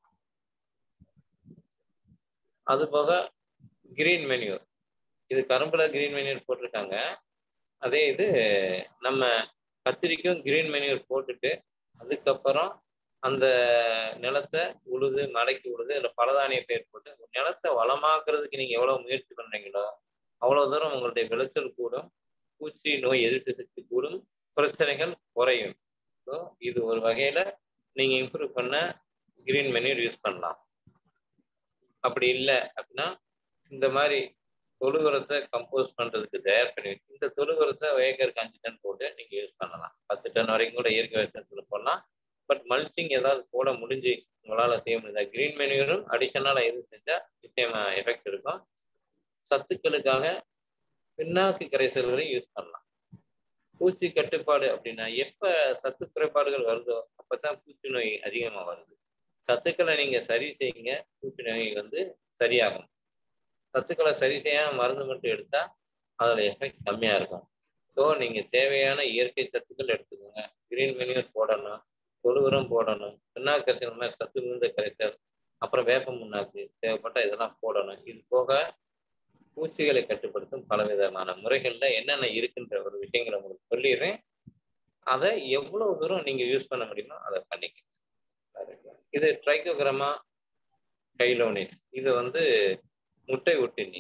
அது போக கிரீன் மெனியூர் இது கரும்புல கிரீன் மெனியூர் போட்டிருக்காங்க அதே இது நம்ம கத்திரிக்கும் கிரீன் மெனியூர் போட்டுட்டு அதுக்கப்புறம் அந்த நிலத்தை உழுது மடக்கி உழுது இல்லை பலதானிய பயிர் போட்டு நிலத்தை வளமாக்குறதுக்கு நீங்க எவ்வளவு முயற்சி பண்றீங்களோ அவ்வளவு தூரம் உங்களுடைய விளைச்சல் கூடும் பூச்சி நோய் எதிர்ப்பு சக்தி கூடும் பிரச்சனைகள் குறையும் ஸோ இது ஒரு வகையில நீங்க இம்ப்ரூவ் பண்ண கிரீன் மெனியூர் யூஸ் பண்ணலாம் அப்படி இல்லை அப்படின்னா இந்த மாதிரி தொழு உரத்தை கம்போஸ் பண்றதுக்கு தயார் பண்ணி வச்சு இந்த தொழு உரத்தை ஏக்கருக்கு அஞ்சு டன் போட்டு நீங்க யூஸ் பண்ணலாம் பத்து டன் வரைக்கும் கூட இயற்கை விவசாயத்துல போடலாம் பட் மல்ச்சிங் ஏதாவது போட முடிஞ்சு உங்களால செய்ய முடியுதா கிரீன் மெனியூரும் அடிஷனலா எது செஞ்சா நிச்சயமா எஃபெக்ட் இருக்கும் சத்துக்களுக்காக பின்னாக்கு கரைசல்களையும் யூஸ் பண்ணலாம் பூச்சி கட்டுப்பாடு அப்படின்னா எப்ப சத்து குறைபாடுகள் வருதோ அப்பதான் பூச்சி நோய் அதிகமா வருது சத்துக்களை நீங்க சரி செய்யுங்க பூச்சி நோய் வந்து சரியாகும் சத்துக்களை சரி செய்யாம மருந்து மட்டும் எடுத்தா அதோட எஃபெக்ட் கம்மியா இருக்கும் ஸோ நீங்க தேவையான இயற்கை சத்துக்கள் எடுத்துக்கோங்க கிரீன் மெனியூர் போடணும் தொழு உரம் போடணும் பின்னாக்கு கரைசல் மாதிரி சத்து மிகுந்த கரைசல் அப்புறம் வேப்ப முன்னாக்கு தேவைப்பட்ட இதெல்லாம் போடணும் இது போக பூச்சிகளை கட்டுப்படுத்தும் பலவிதமான முறைகள்ல என்னென்ன இருக்குன்ற ஒரு விஷயங்களை உங்களுக்கு சொல்லிடுறேன் அதை எவ்வளவு தூரம் நீங்க யூஸ் பண்ண முடியுமோ அதை பண்ணிக்கங்க இது ட்ரைகோகிராமா கைலோனிஸ் இது வந்து முட்டை ஒட்டினி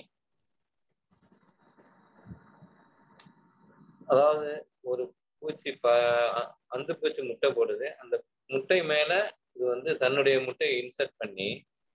அதாவது ஒரு பூச்சி ப அந்த பூச்சி முட்டை போடுது அந்த முட்டை மேல இது வந்து தன்னுடைய முட்டையை இன்சர்ட் பண்ணி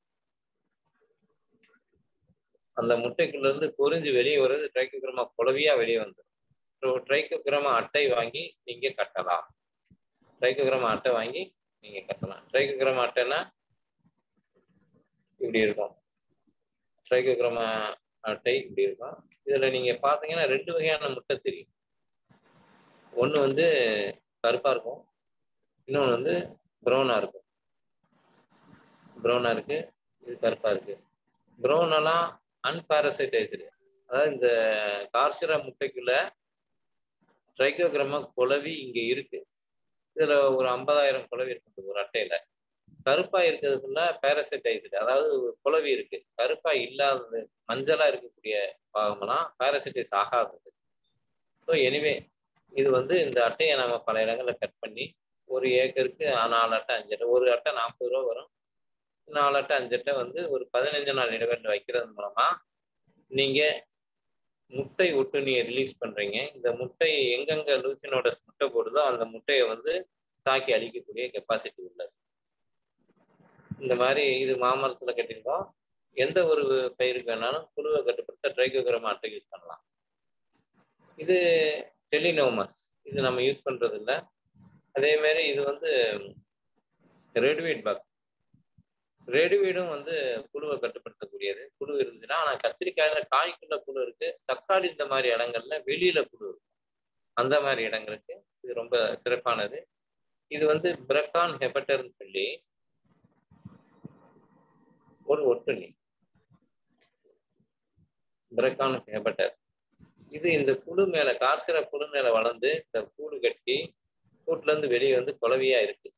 அந்த முட்டைக்குள்ள இருந்து பொறிஞ்சு வெளியே வர்றது ட்ரைக்கோகிராமா குளவியா வெளியே வந்துடும் ட்ரைக்கோகிராமா அட்டை வாங்கி நீங்க கட்டலாம் ட்ரைக்கோகிராமா அட்டை வாங்கி நீங்க கட்டலாம் ட்ரைக்கோகிராமா அட்டைனா இப்படி இருக்கும் ட்ரைக்கோகிராமா அட்டை இப்படி இருக்கும் இதுல நீங்க பாத்தீங்கன்னா ரெண்டு வகையான முட்டை தெரியும் ஒண்ணு வந்து கருப்பா இருக்கும் இன்னொன்று வந்து ப்ரௌனா இருக்கும் ப்ரௌனா இருக்கு இது கருப்பா இருக்கு ப்ரௌனெல்லாம் அன்பாரசைடைஸ்டு அதாவது இந்த கார்சிரா முட்டைக்குள்ள ட்ரைகோகிராமா குளவி இங்க இருக்கு இதுல ஒரு ஐம்பதாயிரம் குளவி இருக்குது ஒரு அட்டையில கருப்பா இருக்கிறதுக்குள்ள பேரசைடைஸ்டு அதாவது குளவி இருக்கு கருப்பா இல்லாதது மஞ்சளா இருக்கக்கூடிய பாகமெல்லாம் பேரசைடைஸ் ஆகாதது ஸோ எனிவே இது வந்து இந்த அட்டையை நம்ம பல இடங்கள்ல கட் பண்ணி ஒரு ஏக்கருக்கு நாலு அட்டை அஞ்சு அட்டை ஒரு அட்டை நாற்பது ரூபா வரும் நாலு அட்டை அஞ்சு அட்டை வந்து ஒரு பதினஞ்சு நாள் இடைவெளி வைக்கிறது மூலமா நீங்க முட்டை ஒட்டுண்ணியை ரிலீஸ் பண்றீங்க இந்த முட்டை எங்கெங்க லூசினோட முட்டை போடுதோ அந்த முட்டையை வந்து தாக்கி அழிக்கக்கூடிய கெப்பாசிட்டி உள்ளது இந்த மாதிரி இது மாமரத்துல கட்டியிருக்கோம் எந்த ஒரு பயிருக்கு வேணாலும் புழுவை கட்டுப்படுத்த ட்ரைகோகிராமா அட்டை யூஸ் பண்ணலாம் இது டெலினோமஸ் இது நம்ம யூஸ் பண்றது இல்லை அதே மாதிரி இது வந்து ரெட்வீட் பக் ரெடிவீடும் வந்து புழுவை கட்டுப்படுத்தக்கூடியது புழு இருந்துச்சுன்னா ஆனா கத்திரிக்காயில காய்க்குள்ள புழு இருக்கு தக்காளி இந்த மாதிரி இடங்கள்ல வெளியில புழு இருக்கும் அந்த மாதிரி இடங்களுக்கு இது ரொம்ப சிறப்பானது இது வந்து பிரக்கான் ஹெபட்டர்னு சொல்லி ஒரு ஒட்டுண்ணி பிரக்கான் ஹெபட்டர் இது இந்த புழு மேல கார்சிர புழு மேல வளர்ந்து இந்த கூடு கட்டி கூட்டுல இருந்து வெளியே வந்து குளவியா இருக்கு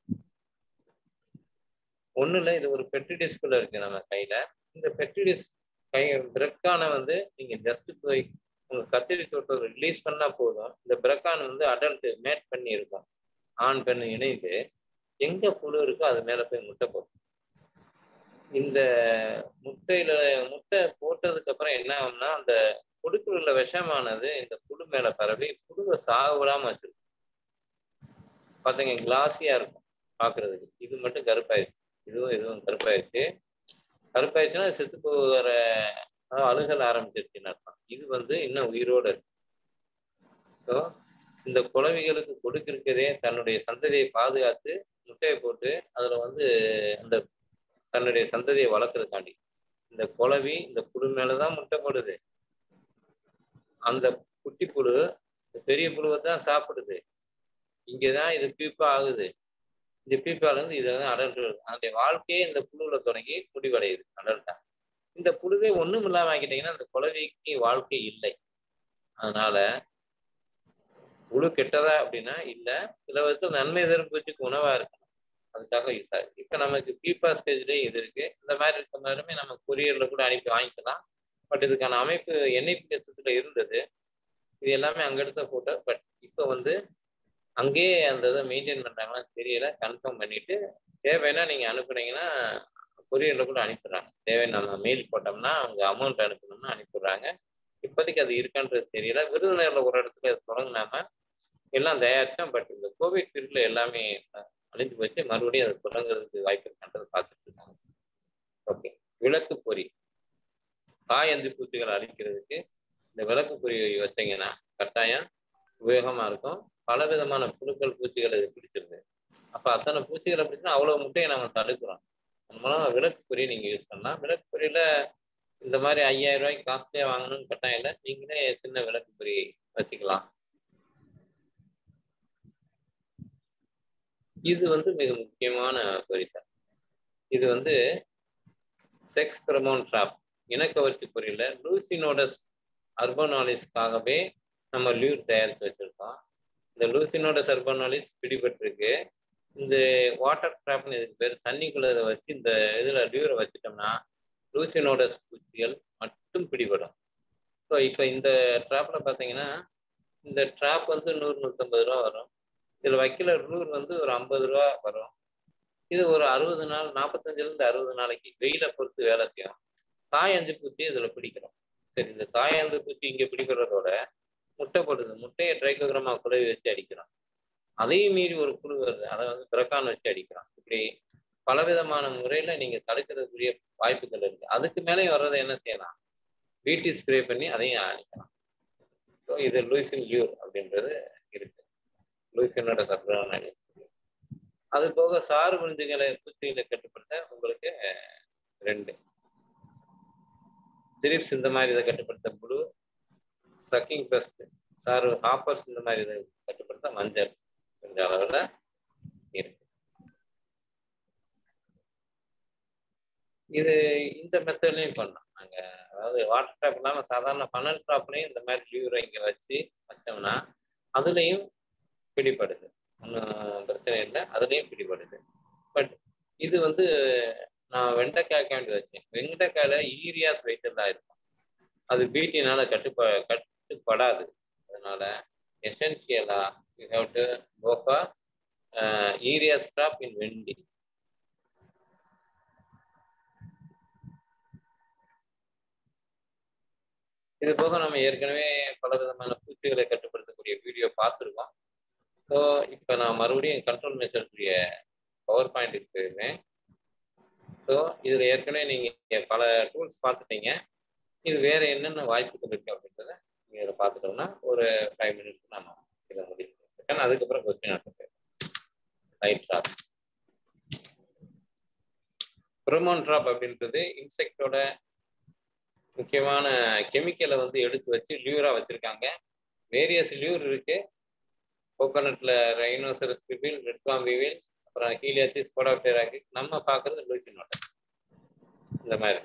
ஒண்ணுல இது ஒரு பெட்ரிடிஸ்குள்ள இருக்கு நம்ம கையில இந்த பெட்ரிடிஸ் கை பிரக்கானை வந்து நீங்க ஜஸ்ட் போய் உங்க கத்திரி தோட்டம் ரிலீஸ் பண்ணா போதும் இந்த பிரக்கான் வந்து அடல்ட் மேட் பண்ணி இருக்கும் ஆண் பெண் இணைந்து எங்க புழு இருக்கோ அது மேல போய் முட்டை போடும் இந்த முட்டையில முட்டை போட்டதுக்கு அப்புறம் என்ன ஆகும்னா அந்த கொடுக்குள்ள உள்ள விஷமானது இந்த புழு மேல பரவி புழுவை சாக விடாம வச்சிருக்கும் பாத்தீங்க கிளாஸியா இருக்கும் பாக்குறதுக்கு இது மட்டும் கருப்பாயிருச்சு இதுவும் இதுவும் கருப்பாயிருச்சு கருப்பாயிருச்சுன்னா செத்து போகிற அழுகல் ஆரம்பிச்சிருச்சுன்னு அர்த்தம் இது வந்து இன்னும் உயிரோடு இருக்கு ஸோ இந்த குழவிகளுக்கு கொடுக்கிருக்கதே தன்னுடைய சந்ததியை பாதுகாத்து முட்டையை போட்டு அதுல வந்து அந்த தன்னுடைய சந்ததியை வளர்க்கறதுக்காண்டி இந்த குழவி இந்த புழு மேலதான் முட்டை போடுது அந்த குட்டி புழு பெரிய புழுவை தான் சாப்பிடுது இங்கதான் இது பீப்பா ஆகுது இந்த பீப்பால இருந்து இது வந்து அடல்ட் அதனுடைய வாழ்க்கையே இந்த புழுவுல தொடங்கி முடிவடையுது அடல்ட்டா இந்த புழுவே ஒண்ணும் இல்லாம ஆக்கிட்டீங்கன்னா அந்த குழவிக்கு வாழ்க்கை இல்லை அதனால புழு கெட்டதா அப்படின்னா இல்ல சில விதத்துல நன்மை எதிர்ப்பு உணவா இருக்கணும் அதுக்காக யூஸ் ஆகுது இப்ப நமக்கு பீப்பா ஸ்டேஜ்லயே இது இருக்கு இந்த மாதிரி இருக்க மாதிரிமே நம்ம கொரியர்ல கூட அனுப்பி வாங்கிக்கலாம் பட் இதுக்கான அமைப்பு என்ஐபி கட்சத்துல இருந்தது இது எல்லாமே அங்க எடுத்த போட்டோ பட் இப்போ வந்து அங்கேயே அந்த இதை மெயின்டைன் பண்றாங்களா தெரியல கன்ஃபார்ம் பண்ணிட்டு தேவைன்னா நீங்க அனுப்புனீங்கன்னா கொரியர்ல கூட அனுப்பிடுறாங்க தேவை நம்ம மெயில் போட்டோம்னா அவங்க அமௌண்ட் அனுப்பணும்னா அனுப்பிடுறாங்க இப்போதைக்கு அது இருக்கான்றது தெரியல விருதுநகர்ல ஒரு இடத்துல தொடங்கினாம எல்லாம் தயாரிச்சோம் பட் இந்த கோவிட் பீரியட்ல எல்லாமே அழிஞ்சு போச்சு மறுபடியும் அது தொடங்குறதுக்கு வாய்ப்பு இருக்கான்றது பார்த்துட்டு இருக்காங்க ஓகே விளக்கு பொறி காய் அஞ்சு பூச்சிகளை அழிக்கிறதுக்கு இந்த விளக்கு பொறி வச்சீங்கன்னா கட்டாயம் உபயோகமா இருக்கும் பல விதமான புழுக்கள் பூச்சிகள் இது பிடிச்சிருது அப்ப அத்தனை பூச்சிகளை பிடிச்சினா அவ்வளவு முட்டையை நம்ம தடுக்கிறோம் அந்த மூலம் விளக்கு பொறி நீங்க யூஸ் பண்ணலாம் விளக்கு பொறியில இந்த மாதிரி ஐயாயிரம் ரூபாய்க்கு காஸ்ட்லியா வாங்கணும்னு கட்டாயம் இல்லை நீங்களே சின்ன விளக்கு பொறி வச்சுக்கலாம் இது வந்து மிக முக்கியமான பொறி சார் இது வந்து செக்ஸ் கிரமோன் ட்ராப் இனக்கவர்ச்சி பொறியில லூசினோடஸ் அர்பனாலிஸ்க்காகவே நம்ம லியூர் தயாரித்து வச்சிருக்கோம் இந்த லூசினோடஸ் அர்பனாலிஸ் பிடிபட்டிருக்கு இந்த வாட்டர் ட்ராப்னு இதுக்கு பேர் தண்ணிக்குள்ள இதை வச்சு இந்த இதுல லியூரை வச்சுட்டோம்னா லூசினோடஸ் பூச்சிகள் மட்டும் பிடிபடும் ஸோ இப்போ இந்த ட்ராப்ல பார்த்தீங்கன்னா இந்த ட்ராப் வந்து நூறு நூற்றம்பது ரூபா வரும் இதில் வைக்கல லூர் வந்து ஒரு ஐம்பது ரூபா வரும் இது ஒரு அறுபது நாள் நாற்பத்தஞ்சுலேருந்து அறுபது நாளைக்கு வெயிலை பொறுத்து வேலை செய்யும் காயஞ்சு பூச்சி இதில் பிடிக்கிறோம் சரி இந்த காயஞ்சு பூச்சி இங்கே பிடிக்கிறதோட முட்டை போடுது முட்டையை ட்ரைகோகிராமா குழவி வச்சு அடிக்கிறோம் அதையும் மீறி ஒரு குழு வருது அதை வந்து பிரக்கான் வச்சு அடிக்கிறோம் இப்படி பலவிதமான முறையில நீங்க தடுக்கிறதுக்குரிய வாய்ப்புகள் இருக்கு அதுக்கு மேலே வர்றதை என்ன செய்யலாம் பிடி ஸ்ப்ரே பண்ணி அதையும் அடிக்கலாம் ஸோ இது லூசின் லியூர் அப்படின்றது இருக்கு லூசினோட சர்வரான அது போக சாறு விருந்துகளை பூச்சிகளை கட்டுப்படுத்த உங்களுக்கு ரெண்டு சிரிப்ஸ் இந்த மாதிரி இதை கட்டுப்படுத்த புழு சக்கிங் பெஸ்ட் சாறு ஹாப்பர்ஸ் இந்த மாதிரி இதை கட்டுப்படுத்த மஞ்சள் கொஞ்சம் அளவில் இருக்கு இது இந்த மெத்தட்லையும் பண்ணலாம் நாங்கள் அதாவது வாட்டர் ட்ராப் இல்லாமல் சாதாரண பனல் ட்ராப்லையும் இந்த மாதிரி லியூரை இங்கே வச்சு வச்சோம்னா அதுலேயும் பிடிப்படுது ஒன்றும் பிரச்சனை இல்லை அதுலேயும் பிடிப்படுது பட் இது வந்து நான் வெண்டைக்காய்க்கு வேண்டி வச்சேன் வெண்டைக்காயில ஈரியாஸ் வெயிட்டெல்லாம் இருக்கும் அது பீட்டினால கட்டுப்ப கட்டுப்படாது அதனால எசென்சியலா you have to go for area stop in வெண்டி இது போக நம்ம ஏற்கனவே பல விதமான பூச்சிகளை கட்டுப்படுத்தக்கூடிய வீடியோ பார்த்துருக்கோம் ஸோ இப்போ நான் மறுபடியும் கண்ட்ரோல் மெத்தடுடைய பவர் பாயிண்ட்டுக்கு போயிருந்தேன் ஸோ இதில் ஏற்கனவே நீங்கள் பல டூல்ஸ் பார்த்துட்டீங்க இது வேற என்னென்ன வாய்ப்புகள் இருக்கு அப்படின்றத நீங்கள் இதில் பார்த்துட்டோம்னா ஒரு ஃபைவ் மினிட்ஸ் நம்ம இதை முடிக்கிறோம் அதுக்கப்புறம் question answer light trap pheromone trap அப்படின்றது இன்செக்டோட முக்கியமான கெமிக்கலை வந்து எடுத்து வச்சு லியூரா வச்சிருக்காங்க வேரியஸ் லியூர் இருக்கு கோகோனட்ல ரைனோசரஸ் பிபில் ரெட்காம் பிபில் அப்புறம் ஹீலியாத்திஸ் கோடாப்டேராக்கு நம்ம பார்க்கறது லூசினோட இந்த மாதிரி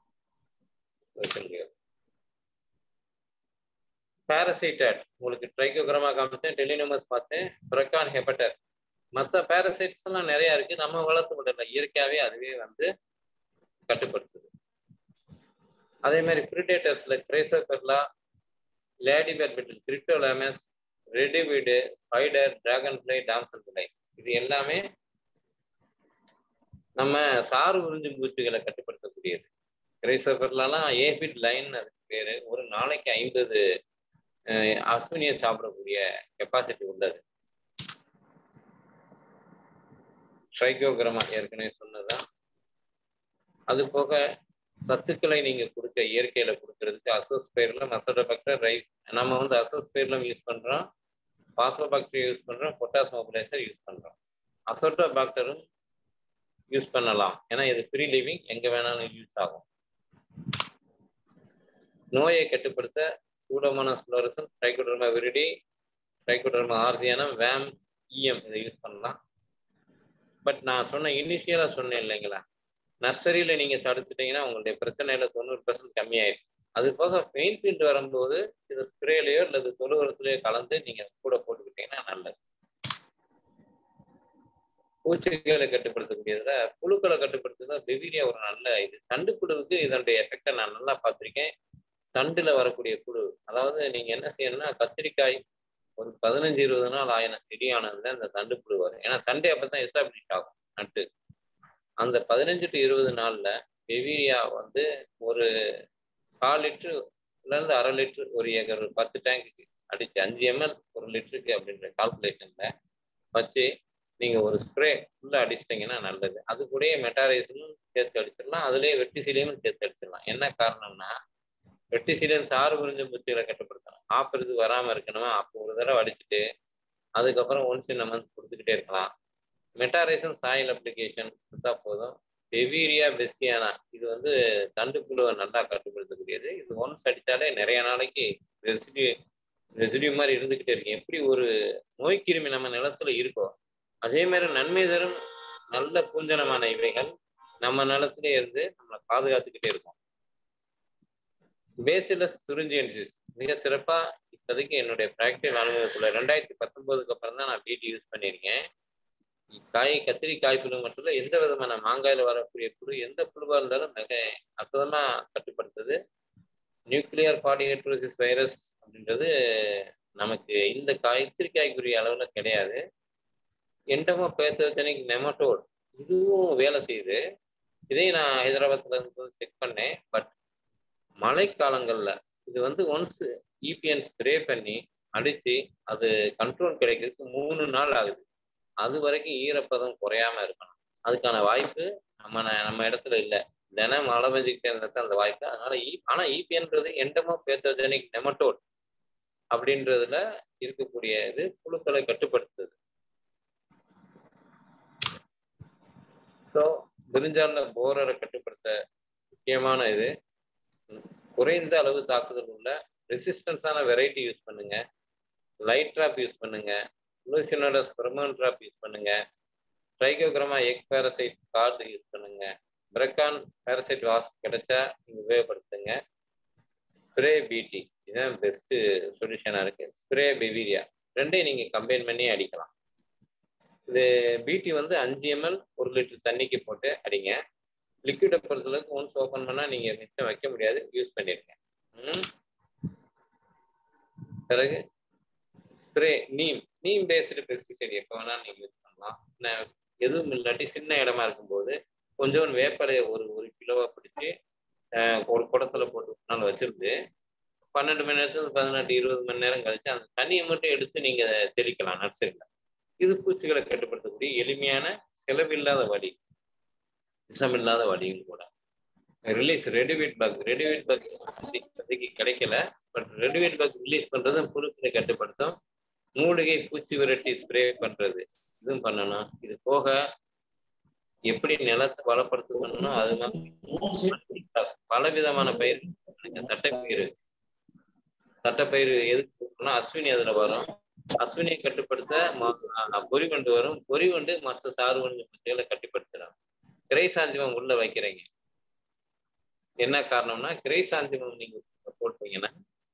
பாரசைட்டட் உங்களுக்கு ட்ரைகோகிராமா காமிச்சேன் டெலினோமஸ் பார்த்தேன் பிரக்கான் ஹெபட்டர் மற்ற பாரசைட்ஸ் எல்லாம் நிறைய இருக்கு நம்ம வளர்த்து விடல இயற்கையாவே அதுவே வந்து கட்டுப்படுத்துது அதே மாதிரி பிரிடேட்டர்ஸ்ல chrysoperla lady badminton cryptolaemus reduviid spider dragonfly damselfly இது எல்லாமே நம்ம சாறு உறிஞ்சும் பூச்சிகளை கட்டுப்படுத்தக்கூடியது கிரேசோபெர்லாம் ஏபிட் லைன் அதுக்கு பேரு ஒரு நாளைக்கு ஐம்பது அஸ்வினியை சாப்பிடக்கூடிய கெப்பாசிட்டி உள்ளது ட்ரைகோகிரமா ஏற்கனவே சொன்னதுதான் அது போக சத்துக்களை நீங்க கொடுக்க இயற்கையில கொடுக்கறதுக்கு அசோஸ்பேர்ல மசோடோபாக்டர் ரைஸ் நம்ம வந்து அசோஸ்பேர்லம் யூஸ் பண்றோம் பாஸ்போபாக்டர் யூஸ் பண்றோம் பொட்டாஸ் மோபிலைசர் யூஸ் பண்றோம் அசோட்டோபாக்டரும் யூஸ் பண்ணலாம் ஏன்னா இது ஃப்ரீ லிவிங் எங்க வேணாலும் யூஸ் ஆகும் நோயை கட்டுப்படுத்த pseudomonas fluorescens trichoderma viride trichoderma harzianum VAM EM இதை யூஸ் பண்ணலாம் பட் நான் சொன்ன இனிஷியலா சொன்னேன் இல்லைங்களா நர்சரியில நீங்க தடுத்துட்டீங்கன்னா உங்களுடைய பிரச்சனையில தொண்ணூறு பர்சன்ட் கம்மியாயிடும் அது போக பெயிண்ட் பிண்ட் வரும்போது இது ஸ்ப்ரேலையோ அல்லது தொழு உரத்துலயோ கலந்து நீங்க கூட போட்டுக்கிட்டீங்கன்னா நல்லது பூச்சிகளை கட்டுப்படுத்தக்கூடியதுல புழுக்களை கட்டுப்படுத்துறதுல வெவிலியா ஒரு நல்ல இது தண்டு புழுவுக்கு இதனுடைய எஃபெக்டை நான் நல்லா பார்த்திருக்கேன் தண்டுல வரக்கூடிய புழு அதாவது நீங்க என்ன செய்யணும்னா கத்திரிக்காய் ஒரு பதினஞ்சு இருபது நாள் ஆயின செடியானதுல அந்த தண்டு புழு வரும் ஏன்னா தண்டை அப்பதான் எஸ்டாப்ளிஷ் ஆகும் நட்டு அந்த பதினஞ்சு டு இருபது நாள்ல வெவீரியா வந்து ஒரு கால் லிட்டரு இருந்து அரை லிட்டரு ஒரு ஏக்கர் பத்து டேங்குக்கு அடிச்சு அஞ்சு எம்எல் ஒரு லிட்டருக்கு அப்படின்ற கால்குலேஷன்ல வச்சு நீங்க ஒரு ஸ்ப்ரே ஃபுல்லா அடிச்சிட்டிங்கன்னா நல்லது அது கூடயே மெட்டாரைசனும் சேர்த்து அடிச்சிடலாம் அதுலயே வெட்டிசிலியமும் சேர்த்து அடிச்சிடலாம் என்ன காரணம்னா வெட்டிசிலியம் சாறு புரிஞ்ச பூச்சிகளை கட்டுப்படுத்தணும் ஆப்பிடுது வராம இருக்கணுமா அப்போ ஒரு தடவை அடிச்சுட்டு அதுக்கப்புறம் ஒன்ஸ் இந்த மந்த் கொடுத்துக்கிட்டே இருக்கலாம் மெட்டாரைசன் சாயில் அப்ளிகேஷன் கொடுத்தா போதும் பெவீரியா பெசியானா இது வந்து தண்டுப்புழுவை நல்லா கட்டுப்படுத்தக்கூடியது இது ஒன்ஸ் அடித்தாலே நிறைய நாளைக்கு ரெசிடியூ ரெசிடியூ மாதிரி இருந்துகிட்டே இருக்கு எப்படி ஒரு நோய்க்கிருமி நம்ம நிலத்துல இருக்கோ அதே மாதிரி நன்மை தரும் நல்ல பூஞ்சனமான இவைகள் நம்ம நிலத்திலே இருந்து நம்மளை பாதுகாத்துக்கிட்டே இருக்கும் பேசிலஸ் துரிஞ்சியன் டிசீஸ் மிக சிறப்பா இப்போதைக்கு என்னுடைய ப்ராக்டிகல் அனுபவத்துல ரெண்டாயிரத்தி பத்தொன்பதுக்கு அப்புறம் தான் நான் பிடி யூஸ் பண்ணியிருக்கேன் காய் கத்திரி காய்ப்புழு மட்டும் இல்லை எந்த விதமான மாங்காயில வரக்கூடிய புழு எந்த புழுவா இருந்தாலும் மிக அற்புதமா கட்டுப்படுத்துது நியூக்ளியர் பாடிஹெட்ரோசிஸ் வைரஸ் அப்படின்றது நமக்கு இந்த கத்திரிக்காய்க்குரிய அளவுல கிடையாது எண்டமோ பேத்தோஜெனிக் நெமட்டோட் இதுவும் வேலை செய்யுது இதையும் நான் ஹைதராபாத்ல இருந்து செக் பண்ணேன் பட் மழைக்காலங்கள்ல இது வந்து ஒன்ஸ் இபிஎன் ஸ்ப்ரே பண்ணி அடிச்சு அது கண்ட்ரோல் கிடைக்கிறதுக்கு மூணு நாள் ஆகுது அது வரைக்கும் ஈரப்பதம் குறையாம இருக்கணும் அதுக்கான வாய்ப்பு நம்ம நம்ம இடத்துல இல்லை தினம் மழை பெஞ்சுக்கிட்டே இருந்தது அந்த வாய்ப்பு அதனால இ ஆனா இபிஎன்றது எண்டமோ பேத்தோஜெனிக் நெமட்டோட் அப்படின்றதுல இருக்கக்கூடிய இது புழுக்களை கட்டுப்படுத்துது ஸோ விரிஞ்சால போரரை கட்டுப்படுத்த முக்கியமான இது குறைந்த அளவு தாக்குதல் உள்ள ரெசிஸ்டன்ஸான வெரைட்டி யூஸ் பண்ணுங்க லைட் ட்ராப் யூஸ் பண்ணுங்க லூசினோடஸ் பெர்மன் ட்ராப் யூஸ் பண்ணுங்க trichogramma egg parasite card use பண்ணுங்க பிரக்கான் பேரசைட் வாஸ்க் கிடைச்சா நீங்க உபயோகப்படுத்துங்க ஸ்ப்ரே பிடி இதுதான் பெஸ்ட் சொல்யூஷனா இருக்கு ஸ்ப்ரே பெவீரியா ரெண்டையும் நீங்க கம்பைன் பண்ணி அடிக்கலாம் இது பிடி வந்து அஞ்சு எம்எல் ஒரு லிட்டர் தண்ணிக்கு போட்டு அடிங்க லிக்விடை பொறுத்தளவுக்கு ஒன்ஸ் ஓப்பன் பண்ணா நீங்க மிச்சம் வைக்க முடியாது யூஸ் பண்ணிருங்க பிறகு spray neem neem based pesticide எப்போ வேணா நீங்க யூஸ் பண்ணலாம் எதுவும் இல்லாட்டி சின்ன இடமா இருக்கும்போது கொஞ்சோண்டு வேப்பலையை ஒரு ஒரு கிலோவா பிடிச்சி ஒரு குடத்துல போட்டு வச்சிருந்து பன்னெண்டு மணி நேரத்துல பதினெட்டு இருபது மணி நேரம் கழிச்சு அந்த தண்ணியை மட்டும் எடுத்து நீங்க தெளிக்கலாம் நர்சரியில இது பூச்சிகளை கட்டுப்படுத்தக்கூடிய எளிமையான செலவில்லாத வழி விஷமில்லாத வழியும் கூட release reduviid bug reduviid bug இப்போதைக்கு கிடைக்கல பட் ரெடிவேட் பக் ரிலீஸ் பண்றது புழுக்களை கட்டுப்படுத்தும் மூலிகை பூச்சி விரட்டி ஸ்ப்ரே பண்றது இதுவும் பண்ணணும் இது போக எப்படி நிலத்தை வளப்படுத்தணும் அது மாதிரி பல விதமான பயிர் தட்டைப்பயிர் தட்டைப்பயிர் எதுக்கு அஸ்வினி அதுல வரும் அஸ்வினியை கட்டுப்படுத்த பொறிவண்டு வரும் பொறிவண்டு மற்ற சாறுவண்டு பூச்சிகளை கட்டுப்படுத்தலாம் கிரைசாந்திமம் உள்ள வைக்கிறீங்க என்ன காரணம்னா கிரைசாந்திமம் நீங்க போட்டீங்கன்னா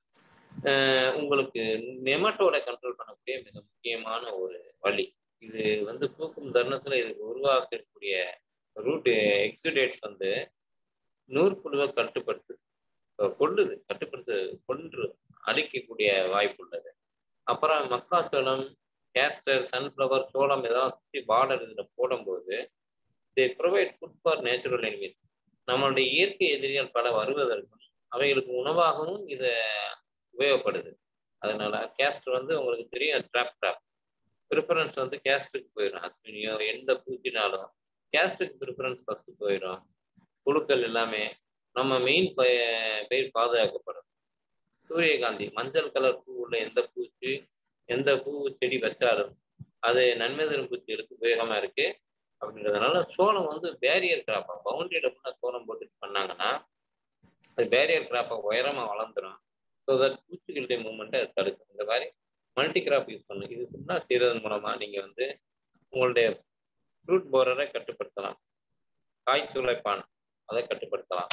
உங்களுக்கு நெமட்டோட கண்ட்ரோல் பண்ணக்கூடிய மிக முக்கியமான ஒரு வழி இது வந்து பூக்கும் தருணத்துல இதுக்கு உருவாக்கக்கூடிய ரூட் எக்ஸிடேட்ஸ் வந்து நூற்புழுவை கட்டுப்படுத்து கொள்ளுது கட்டுப்படுத்து கொன்று அழிக்கக்கூடிய வாய்ப்பு உள்ளது அப்புறம் மக்காச்சோளம் கேஸ்டர் சன்ஃப்ளவர் சோளம் ஏதாவது சுற்றி பார்டர் இதில் போடும்போது they provide food for natural enemies நம்மளுடைய இயற்கை எதிரிகள் பல வருவதற்கும் அவைகளுக்கு உணவாகவும் இதை உபயோகப்படுது அதனால கேஸ்டர் வந்து உங்களுக்கு தெரியும் ட்ராப் ட்ராப் ப்ரிஃபரன்ஸ் வந்து கேஸ்டுக்கு போயிடும் அஸ்வினியோ எந்த பூச்சினாலும் கேஸ்டுக்கு ப்ரிஃபரன்ஸ் ஃபர்ஸ்ட் போயிடும் புழுக்கள் எல்லாமே நம்ம மெயின் பயிர் பாதுகாக்கப்படும் சூரியகாந்தி மஞ்சள் கலர் பூ உள்ள எந்த பூச்சி எந்த பூ செடி வச்சாலும் அது நன்மை தரும் பூச்சிகளுக்கு உபயோகமா இருக்கு அப்படின்றதுனால சோளம் வந்து பேரியர் கிராப்பா பவுண்டரியில கூட சோளம் போட்டு பண்ணாங்கன்னா அது பேரியர் கிராப்பா உயரமா வளர்ந்துடும் ஸோ தட் பூச்சிகளுடைய மூமெண்ட்டை அது தடுக்கும் இந்த மாதிரி மல்டி கிராப் யூஸ் பண்ணும் இது ஃபுல்லாக செய்யறதன் மூலமா நீங்க வந்து உங்களுடைய ஃப்ரூட் போரரை கட்டுப்படுத்தலாம் காய் துளைப்பான் அதை கட்டுப்படுத்தலாம்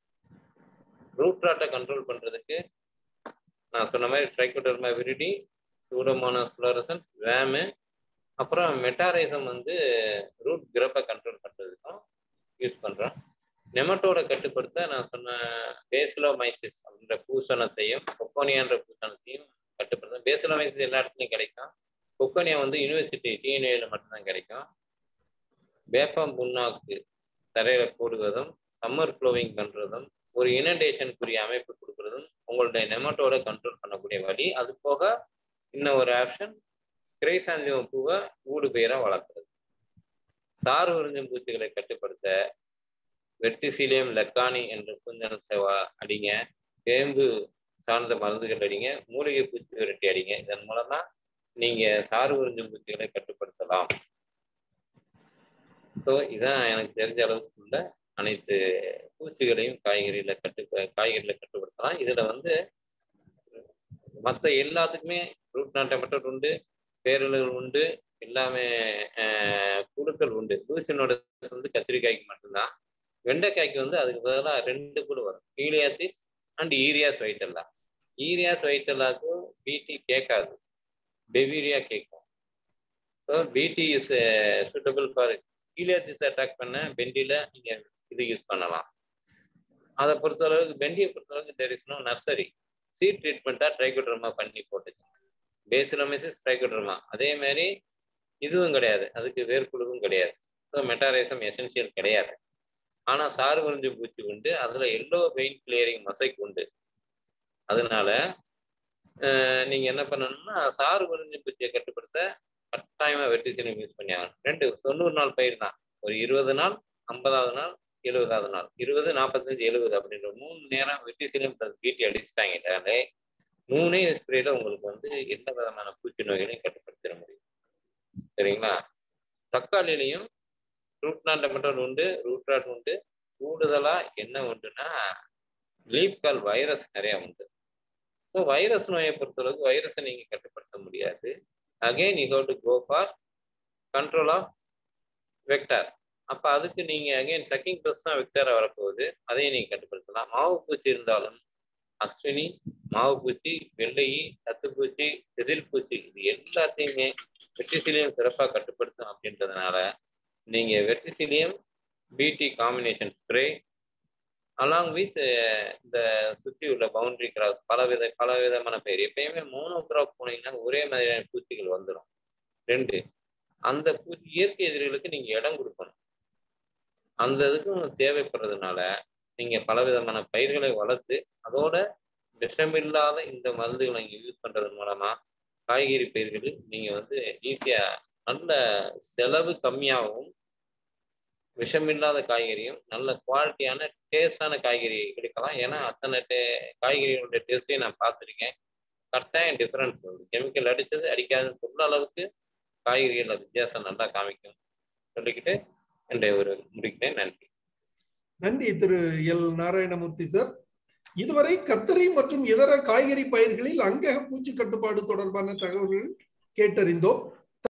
ரூட் ராட்டை கண்ட்ரோல் பண்றதுக்கு நான் சொன்ன மாதிரி trichoderma viride pseudomonas fluorescens VAM அப்புறம் மெட்டாரைசம் வந்து ரூட் கிரப்பை கண்ட்ரோல் பண்றதுக்கும் யூஸ் பண்றோம் நெமட்டோட கட்டுப்படுத்த நான் சொன்ன பேசிலோமைசிஸ் அப்படின்ற பூசணத்தையும் கொக்கோனியான்ற பூசணத்தையும் கட்டுப்படுத்தும் பேசிலோமைசிஸ் எல்லா இடத்துலையும் கிடைக்கும் கொக்கோனியா வந்து யூனிவர்சிட்டி டிஎன்ஏல மட்டும்தான் கிடைக்கும் வேப்பம் புண்ணாக்கு தரையில போடுவதும் சம்மர் ஃப்ளோவிங் பண்றதும் ஒரு இனடேஷனுக்குரிய அமைப்பு கொடுக்கறதும் உங்களுடைய நெமட்டோட கண்ட்ரோல் பண்ணக்கூடிய வழி அது போக இன்னும் ஒரு ஆப்ஷன் கிரைசாந்தியம் பூவை ஊடு பெயரா வளர்க்குறது சாறு உறிஞ்சும் பூச்சிகளை கட்டுப்படுத்த வெட்டிசீலியம் லெக்கானி என்ற பூஞ்சனத்தை அடிங்க வேம்பு சார்ந்த மருந்துகள் அடிங்க மூலிகை பூச்சி விரட்டி அடிங்க இதன் மூலமா நீங்க சாறு உறிஞ்சும் பூச்சிகளை கட்டுப்படுத்தலாம் ஸோ இதான் எனக்கு தெரிஞ்ச அளவுக்கு உள்ள அனைத்து பூச்சிகளையும் காய்கறியில கட்டு காய்கறியில கட்டுப்படுத்தலாம் இதுல வந்து மற்ற எல்லாத்துக்குமே ரூட் நாட்டை மட்டும் உண்டு பேரல்கள் உண்டு எல்லாமே புழுக்கள் உண்டு தூசினோட வந்து கத்திரிக்காய்க்கு மட்டும்தான் வெண்டைக்காய்க்கு வந்து அதுக்கு பதிலாக ரெண்டு புழு வரும் ஈலியாசிஸ் அண்ட் ஈரியாஸ் வைட்டல்லா ஈரியாஸ் வைட்டல்லாக்கும் பிடி கேட்காது பெவீரியா கேட்கும் so BT is suitable for heliothis attack பண்ண பெண்டியில் நீங்கள் இது யூஸ் பண்ணலாம் அதை பொறுத்தளவுக்கு பெண்டியை பொறுத்தளவுக்கு there is no nursery seed ட்ரீட்மெண்ட்டாக ட்ரைகோட்ரமா பண்ணி போட்டுச்சு பேசிலோமிசிஸ் ட்ரைகோட்ரமா அதே மாதிரி இதுவும் கிடையாது அதுக்கு வேர்க்குழுவும் கிடையாது ஸோ மெட்டாரைசம் எசென்சியல் கிடையாது ஆனால் சாறு உறிஞ்சு பூச்சி உண்டு அதில் எல்லோ பெயின் கிளியரிங் மசைக்கு உண்டு அதனால நீங்கள் என்ன பண்ணணும்னா சாறு உறிஞ்சு பூச்சியை கட்டுப்படுத்த கட்டாயமாக வெட்டிசிலியம் யூஸ் பண்ணி ஆகணும் ரெண்டு தொண்ணூறு நாள் பயிர் தான் ஒரு இருபது நாள் ஐம்பதாவது நாள் எழுபதாவது நாள் இருபது நாற்பத்தஞ்சு எழுபது அப்படின்ற மூணு நேரம் வெட்டிசிலியம் ப்ளஸ் பீட்டி அடிச்சுட்டாங்கனாலே மூணே ஸ்ப்ரேல உங்களுக்கு வந்து எந்த விதமான பூச்சி நோய்களையும் கட்டுப்படுத்திட முடியும் சரிங்களா தக்காளிலையும் ரூட் நாட் மட்டும் உண்டு ரூட் ராட் உண்டு கூடுதலா என்ன உண்டுன்னா லீப் கால் வைரஸ் நிறைய உண்டு ஸோ வைரஸ் நோயை பொறுத்தளவுக்கு வைரஸை நீங்க கட்டுப்படுத்த முடியாது again you have to go for control of vector அப்போ அதுக்கு நீங்க அகைன் சக்கிங் ப்ளஸ் தான் வெக்டாரா வரப்போகுது அதையும் நீங்க கட்டுப்படுத்தலாம் மாவு பூச்சி இருந்தாலும் அஸ்வினி மாவு பூச்சி வெள்ளை தத்துப்பூச்சி செதில் பூச்சி இது எல்லாத்தையுமே வெட்டிசிலியம் சிறப்பாக கட்டுப்படுத்தும் அப்படின்றதுனால நீங்க வெட்டிசிலியம் பிடி காம்பினேஷன் ஸ்ப்ரே அலாங் வித் இந்த சுற்றி உள்ள பவுண்டரி கிராப் பல வித பல விதமான பெயர் எப்பயுமே மோனோ கிராப் போனீங்கன்னா ஒரே மாதிரியான பூச்சிகள் வந்துடும் ரெண்டு அந்த பூச்சி இயற்கை எதிரிகளுக்கு நீங்க இடம் கொடுக்கணும் அந்த இதுக்கும் தேவைப்படுறதுனால நீங்க பல விதமான பயிர்களை வளர்த்து அதோட விஷமில்லாத இந்த மருந்துகளை நீங்க யூஸ் பண்றது மூலமா காய்கறி பயிர்களில் நீங்க வந்து ஈஸியா நல்ல செலவு கம்மியாகவும் விஷமில்லாத காய்கறியும் நல்ல குவாலிட்டியான டேஸ்டான காய்கறி கிடைக்கலாம் ஏன்னா அத்தனை டே காய்கறிகளோட டேஸ்ட்டையும் நான் பார்த்துருக்கேன் கட்டாயம் டிஃப்ரென்ஸ் வந்து கெமிக்கல் அடித்தது அடிக்காதுன்னு சொல்ல அளவுக்கு காய்கறிகள் வித்தியாசம் நல்லா காமிக்கும் சொல்லிக்கிட்டு என்னுடைய ஒரு முடிக்கிறேன் நன்றி நன்றி திரு எல் நாராயணமூர்த்தி சார் இதுவரை கத்தரி மற்றும் இதர காய்கறி பயிர்களில் அங்கக பூச்சி கட்டுப்பாடு தொடர்பான தகவல்கள் கேட்டறிந்தோம்